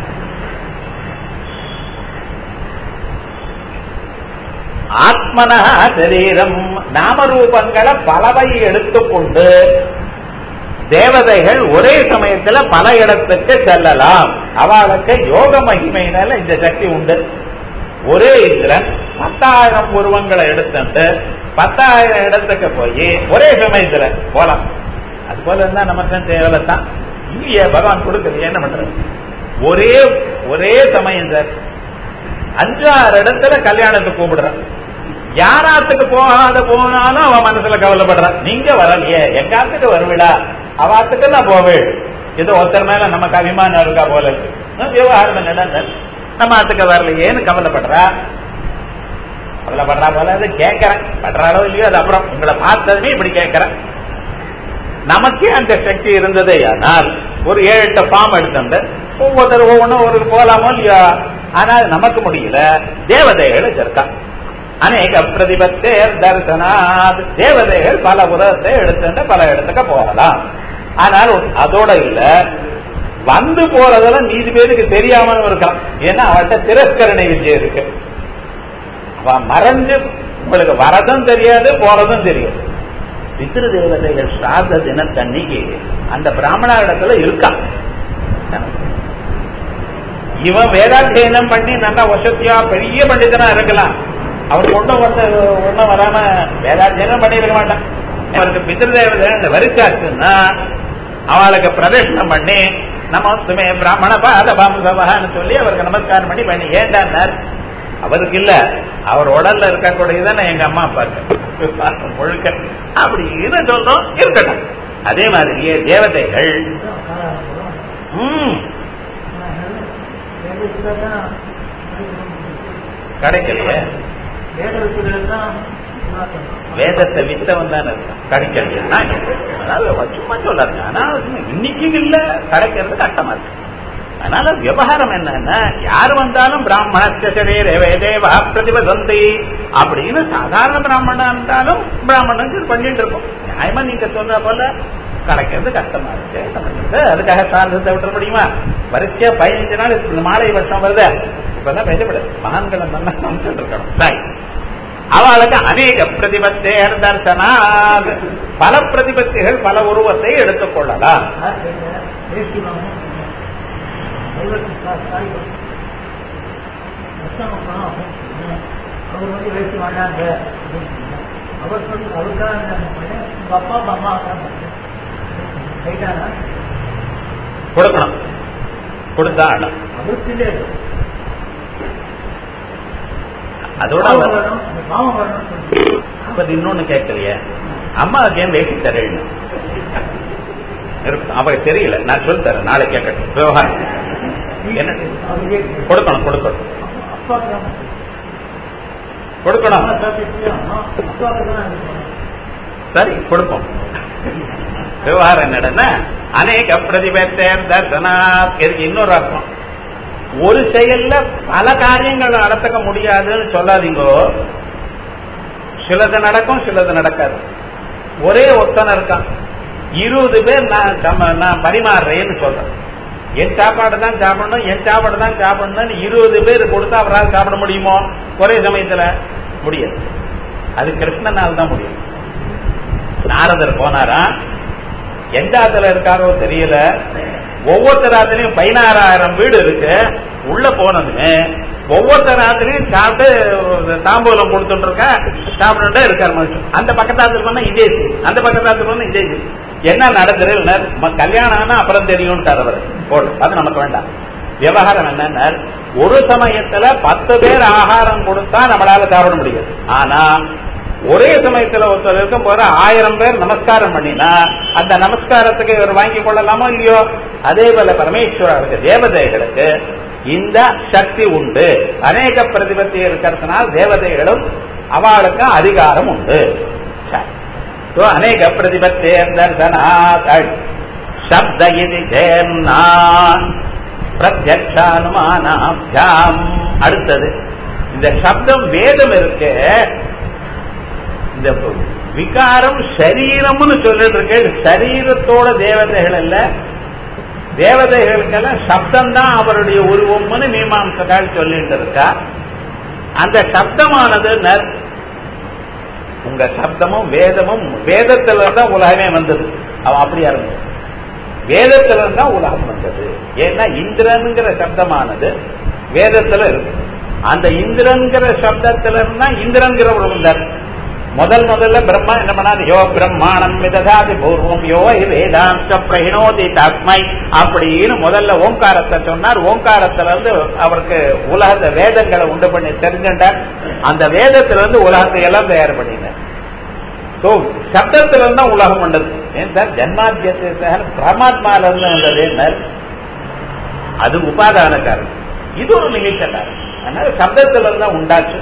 ஆத்மன சரீரம் நாமரூபங்களை பலவை எடுத்துக்கொண்டு தேவதைகள் ஒரே சமயத்துல பல இடத்துக்கு செல்லலாம் அவளுக்கு யோக மகிமையினால இந்த சக்தி உண்டு ஒரே இந்திரன் பத்தாயிரம் உருவங்களை எடுத்துட்டு பத்தாயிரம் இடத்துக்கு போய் ஒரே சமயத்துல போலாம் அது போல இருந்தா நமக்கு தேவை தான் இங்கேயே பகவான் கொடுக்குறது என்ன பண்றது ஒரே ஒரே சமயம் சார் அஞ்சாறு இடத்துல கல்யாணத்துக்கு கூப்பிடுறான் யாராத்துக்கு போகாத போனாலும் அவன் மனசுல கவலைப்படுறான் நீங்க வரலையே எங்காத்துக்கு வருவிடா அவாத்துக்கு நான் போவேன் இது ஒருத்தர் மேல நமக்கு அபிமானம் இருக்கா போல இருக்கு விவகாரம் என்னடா நம்ம ஆத்துக்கு வரலையேன்னு கவலைப்படுறா கவலைப்படுறா போல அது கேட்கறேன் படுறாளோ இல்லையோ அது அப்புறம் உங்களை பார்த்ததுமே இப்படி கேட்கறேன் நமக்கே அந்த சக்தி இருந்ததே ஆனால் ஒரு ஏழு எட்டு ஃபார்ம் எடுத்துட்டு ஒவ்வொருத்தர் ஒவ்வொன்றும் ஒரு போலாமோ இல்லையா ஆனால் நமக்கு முடியல தேவதைகள் இருக்கா அநேக பிரதிபத்தேர் தரிசனாத் தேவதைகள் பல உலகத்தை எடுத்துட்டு பல இடத்துக்கு போகலாம் ஆனால் அதோட இல்ல வந்து போறதுல நீதி பேருக்கு தெரியாமலும் இருக்கலாம் ஏன்னா அவர்கிட்ட திரஸ்கரணை விஜயம் இருக்கு அவ மறைஞ்சு உங்களுக்கு வரதும் தெரியாது போறதும் தெரியாது பித்திரு தேவதைகள் சார்ந்த தினத்தன்னைக்கு அந்த பிராமண இடத்துல இருக்கான் இவன் வேதாத்தியனம் பண்ணி நல்லா வசதியா பெரிய பண்டிதனா இருக்கலாம் அவர் ஒன்றும் வந்து ஒன்றும் வராம வேதாத்தியனம் பண்ணியிருக்க மாட்டான் அவருக்கு பித்திருதேவதை வரிச்சாச்சுன்னா அவளுக்கு பிரதர்ஷனம் பண்ணி நமஸ்துமே பிராமண பாத பாமசபான்னு சொல்லி அவருக்கு நமஸ்காரம் பண்ணி பண்ணி ஏண்டான்னார் அவருக்கு இல்ல அவர் உடல்ல இருக்கக்கூடியதானே எங்க அம்மா அப்பாக்கு முழுக்க அப்படின்னு சொல்றோம் இருக்கட்டும் அதே மாதிரியே தேவதைகள் ம் கிடைக்கலையே வேதத்தை வித்தவன் தானே இருக்கான் கிடைக்கலையா அதாவது சும்மா சொல்லாருங்க ஆனா இன்னைக்கு இல்ல கிடைக்கிறது கஷ்டமா இருக்கு அதனால விவகாரம் என்னன்னா யார் வந்தாலும் பிராமணச்சரே வேதேவா பிரதிபதந்தி அப்படின்னு சாதாரண பிராமணா இருந்தாலும் பிராமணனுக்கு பண்ணிட்டு இருக்கோம் நியாயமா நீங்க சொல்ற போல கிடைக்கிறது கஷ்டமா இருக்கு அதுக்காக சார்ந்தத்தை விட்டுற முடியுமா வரிசையா பதினஞ்சு நாள் இந்த மாலை வருஷம் வருது இப்பதான் பேசப்படுது மகான்களை நல்லா சமைச்சுட்டு இருக்கணும் சாய் அவளுக்கு அநேக பிரதிபத்தேர் தர்சனா பல பிரதிபத்திகள் பல உருவத்தை எடுத்துக்கொள்ளலாம் அவர் வந்து வயசு வேண்டாங்க அவர் சொல்லி அவருக்காக உங்க அப்பா அம்மா ரைட்டானா கொடுக்கணும் கொடுத்தா ஆடும் அவருக்கு இல்லை அதோட பாவம் வரணும் அந்த பாவம் வரணும்னு சொல்லி அப்ப இன்னொன்னு கேட்கலையே அம்மாவுக்கு ஏன் வேசி தரேன்னு அவருக்கு தெரியல நான் சொல்லி தரேன் நாளை கேட்கட்டும் விவகாரம் என்ன அவருக்கே கொடுக்கணும் கொடுக்கணும் அப்பா கொடுக்கணும் அப்பாவுக்கு தான் இருக்கணும் சரி கொடுப்போம் விவகாரம் என்னடனா அநேக பிரதிபத்தேர் தர்சனாத் இதுக்கு இன்னொரு அர்த்தம் ஒரு செயல்ல பல காரியங்கள் நடத்துக்க முடியாதுன்னு சொல்லாதீங்கோ சிலது நடக்கும் சிலது நடக்காது ஒரே ஒத்தனை இருக்கான் இருபது பேர் நான் சம- நான் பரிமாறுறேன்னு சொல்றேன் என் சாப்பாடு தான் சாப்பிடணும் என் சாப்பாடு தான் சாப்பிடணும்னு இருபது பேர் கொடுத்தா அவரால் சாப்பிட முடியுமோ ஒரே சமயத்துல முடியாது அது கிருஷ்ணனால் தான் முடியும் நாரதர் போனாரா எந்த ஆத்துல இருக்காரோ தெரியல ஒவ்வொருத்தர் ஆத்துலயும் பதினாறாயிரம் வீடு இருக்கு உள்ள போனதுமே ஒவ்வொருத்தர் ஆத்துலயும் சாப்பிட்டு தாம்பூலம் கொடுத்துட்டு இருக்க சாப்பிட்டுட்டே இருக்காரு மனுஷன் அந்த பக்கத்தாத்துல போனா இதே செய்தி. அந்த பக்கத்தாத்துல போனா இதே செய்தி. என்ன நடந்தது கல்யாணம் ஆனா அப்புறம் தெரியும் அவர் போடு அது நமக்கு வேண்டாம் விவகாரம் என்னன்னா ஒரு சமயத்துல பத்து பேர் ஆகாரம் கொடுத்தா நம்மளால சாப்பிட முடியாது ஆனா ஒரே சமயத்துல ஒருத்தர் இருக்கும் போது ஆயிரம் பேர் நமஸ்காரம் பண்ணினா அந்த நமஸ்காரத்துக்கு இவர் வாங்கி கொள்ளலாமோ இல்லையோ அதே போல பரமேஸ்வரருக்கு தேவதைகளுக்கு இந்த சக்தி உண்டு அநேக பிரதிபத்தி இருக்கிறதுனால் தேவதைகளும் அவளுக்கு அதிகாரம் உண்டு சரி. So, அநேக பிரதிபத்தேர் தர்சனாத் சப்த இது ஜெயன்னா பிரத்யக்ஷானுமானாபியாம் அடுத்தது இந்த சப்தம் வேதம் இருக்கு இந்த விகாரம் சரீரம்னு சொல்லிட்டு இருக்கு சரீரத்தோட தேவதைகள் இல்ல தேவதைகளுக்கெல்லாம் சப்தம் தான் அவருடைய உருவம்னு மீமாம்சகால் சொல்லிட்டு இருக்கா அந்த சப்தமானது நர் உங்க சப்தமும் வேதமும் வேதத்துல தான் உலகமே வந்தது அவன் அப்படியா இருந்தது வேதத்துல தான் உலகம் வந்தது ஏன்னா இந்திரன்கிற சப்தமானது வேதத்துல இருக்கு அந்த இந்திரன்கிற சப்தத்துல இருந்தா இந்திரன்கிற ஒரு வந்தார் முதல் முதல்ல பிரம்மா என்ன பண்ணாரு யோ பிரம்மாணம் விததாதி பூர்வம் யோ வேதாந்த பிரகிணோதி தஸ்மை அப்படின்னு முதல்ல ஓங்காரத்தை சொன்னார் ஓங்காரத்துல இருந்து அவருக்கு உலகத்தை வேதங்களை உண்டு பண்ணி தெரிஞ்சுட்டார் அந்த வேதத்துல இருந்து உலகத்தை எல்லாம் தயார் பண்ணினார் சோ சப்தத்துல இருந்தா உலகம் வந்தது ஏன் சார் ஜன்மாத்தியத்தை பரமாத்மால இருந்து வந்தது என்ன அது உபாதான காரணம் இது ஒரு நிகழ்ச்ச காரணம் அதனால சப்தத்துல இருந்தா உண்டாச்சு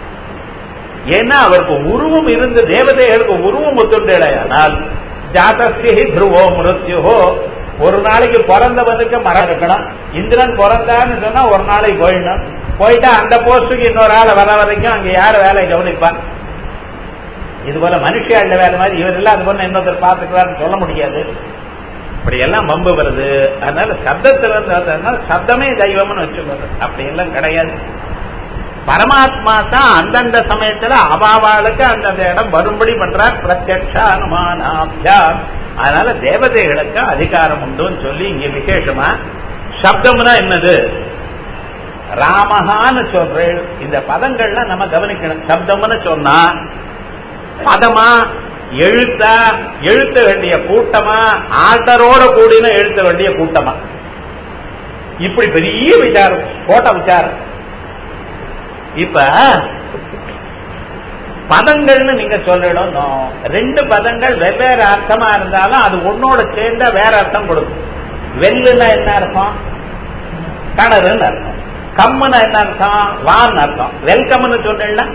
ஏன்னா அவருக்கு உருவம் இருந்து தேவதைகளுக்கு உருவம் ஒத்துண்டேடையானால் ஜாதஸ்தி துருவோ மிருத்யுஹோ ஒரு நாளைக்கு பிறந்தவனுக்கு மரம் இருக்கணும் இந்திரன் பிறந்தான்னு சொன்னா ஒரு நாளைக்கு போயிடணும் போயிட்டா அந்த போஸ்டுக்கு இன்னொரு ஆள் வர வரைக்கும் அங்க யார் வேலையை கவனிப்பான் இது போல மனுஷியாண்ட வேலை மாதிரி இவர் எல்லாம் அது போல இன்னொருத்தர் பார்த்துக்கிறாருன்னு சொல்ல முடியாது இப்படி எல்லாம் வம்பு வருது அதனால சப்தத்துல இருந்து வந்ததுனால சப்தமே தெய்வம்னு வச்சுக்கிறது அப்படி எல்லாம் கிடையாது பரமாத்மா தான் அந்தந்த சமயத்துல அவாவாளுக்கு அந்தந்த இடம் வரும்படி பண்றார் பிரத்யக்ஷ அனுமானாபியாம் அதனால தேவதைகளுக்கு அதிகாரம் உண்டுன்னு சொல்லி இங்க விசேஷமா சப்தம்னா என்னது ராமஹான்னு சொல்றேன் இந்த பதங்கள்லாம் நம்ம கவனிக்கணும் சப்தம்னு சொன்னா பதமா எழுத்தா எழுத்த வேண்டிய கூட்டமா ஆர்டரோட கூடின எழுத்த வேண்டிய கூட்டமா இப்படி பெரிய விசாரம் கோட்ட விசாரம் இப்ப பதங்கள்னு நீங்க சொல்லணும் ரெண்டு பதங்கள் வெவ்வேறு அர்த்தமா இருந்தாலும் அது ஒன்னோட சேர்ந்தா வேற அர்த்தம் கொடுக்கும் வெல்லுன்னா என்ன அர்த்தம் கணருன்னு அர்த்தம் கம்முன்னா என்ன அர்த்தம் வான்னு அர்த்தம் வெல்கம்னு சொன்னா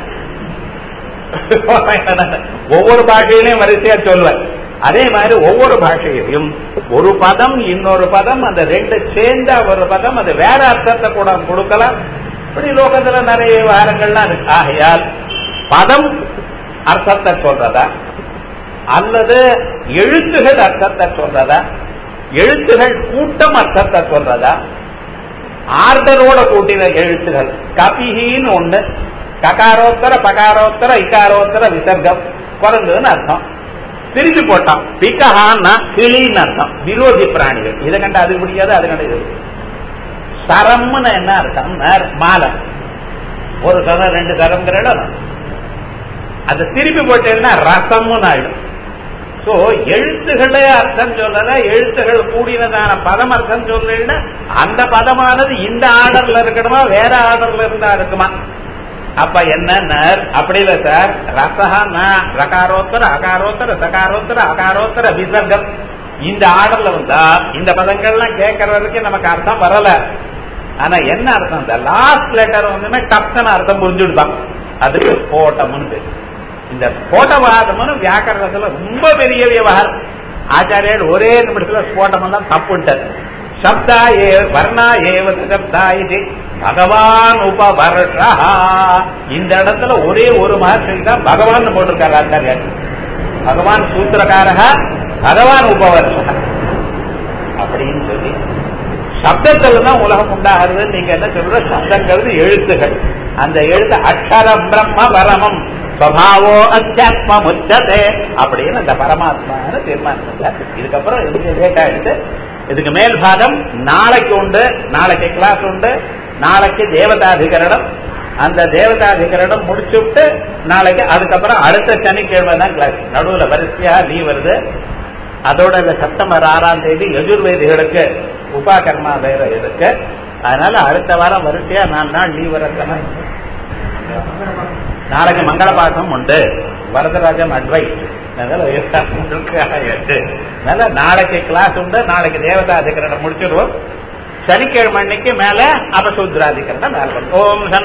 ஒவ்வொரு பாஷையிலையும் வரிசையா சொல்வேன் அதே மாதிரி ஒவ்வொரு பாஷையிலையும் ஒரு பதம் இன்னொரு பதம் அந்த ரெண்டு சேர்ந்த ஒரு பதம் அது வேற அர்த்தத்தை கூட கொடுக்கலாம் இப்படி லோகத்துல நிறைய விவகாரங்கள்லாம் இருக்கு ஆகையால் பதம் அர்த்தத்தை சொல்றதா அல்லது எழுத்துகள் அர்த்தத்தை சொல்றதா எழுத்துகள் கூட்டம் அர்த்தத்தை சொல்றதா ஆர்டரோட கூட்டின எழுத்துகள் கபிகின்னு ஒண்ணு ககாரோத்தர பகாரோத்தர இகாரோத்தர விசர்க்கம் குறைந்ததுன்னு அர்த்தம் திருப்பி போட்டான் பிகஹான்னா கிளின்னு அர்த்தம் விரோதி பிராணிகள் இதை கண்டா அது பிடிக்காது அது கண்டா இது சரம்னு என்ன அர்த்தம் மாலை ஒரு சரம் ரெண்டு சரம்ங்கிற இடம் அதை திருப்பி போட்டேன்னா ரசம்னு ஆயிடும் சோ எழுத்துகளே அர்த்தம் சொல்லல எழுத்துகள் கூடினதான பதம் அர்த்தம் சொல்லல அந்த பதமானது இந்த ஆர்டர்ல இருக்கணுமா வேற ஆர்டர்ல இருந்தா இருக்குமா அப்ப என்ன அப்படி இல்ல சார் ரசஹா ரகாரோத்தர அகாரோத்தர சகாரோத்தர அகாரோத்தர விசர்க்கம் இந்த ஆர்டர்ல வந்தா இந்த பதங்கள்லாம் கேட்கறதுக்கு நமக்கு அர்த்தம் வரல ஆனா என்ன அர்த்தம் இந்த லாஸ்ட் லெட்டர் வந்து டப்னு அர்த்தம் புரிஞ்சுடுதான் அதுக்கு ஸ்போட்டம்னு பேரு இந்த ஸ்போட்டவாதம்னு வியாக்கரணத்துல ரொம்ப பெரிய விவகாரம் ஆச்சாரியர் ஒரே நிமிடத்துல ஸ்போட்டம் எல்லாம் தப்புட்டார் சப்தா ஏ வர்ணா ஏவ சப்தா இது பகவான் உபவர்ஷா இந்த இடத்துல ஒரே ஒரு மகர்ஷி தான் பகவான் போட்டிருக்காரு ஆச்சாரியர் பகவான் சூத்திரக்காரக பகவான் உபவர்ஷ அப்படின்னு சொல்லி சப்தத்துல தான் உலகம் உண்டாகிறது நீங்க என்ன சொல்ற சப்தங்கிறது எழுத்துகள் அந்த எழுத்து அக்ஷரம் பிரம்ம பரமம் ஸ்வபாவோ அத்தியாத்மம் உச்சதே அப்படின்னு அந்த பரமாத்மான்னு தீர்மானிச்சார் இதுக்கப்புறம் இதுக்கு லேட் ஆயிடுச்சு இதுக்கு மேல் பாகம் நாளைக்கு உண்டு நாளைக்கு கிளாஸ் உண்டு நாளைக்கு தேவதாதிகரணம் அந்த தேவதாதிகரணம் முடிச்சு விட்டு நாளைக்கு அதுக்கப்புறம் அடுத்த சனிக்கிழமை தான் கிளாஸ் நடுவுல வரிசையா லீவ் வருது அதோட இந்த செப்டம்பர் ஆறாம் தேதி யஜுர்வேதிகளுக்கு உபாகர்மா வேற இருக்கு அதனால அடுத்த வாரம் வரிசையா நாலு நாள் லீவ் வரதுனா நாளைக்கு மங்கள பாசம் உண்டு வரதராஜம் அட்வைஸ் அதனால எட்டு அதனால நாளைக்கு கிளாஸ் உண்டு நாளைக்கு தேவதாதிகரணம் முடிச்சிடுவோம் சனிக்கிழமை அன்னைக்கு மேல அபசூத்ராதிகரணம் மேல வரும். ஓம் சன்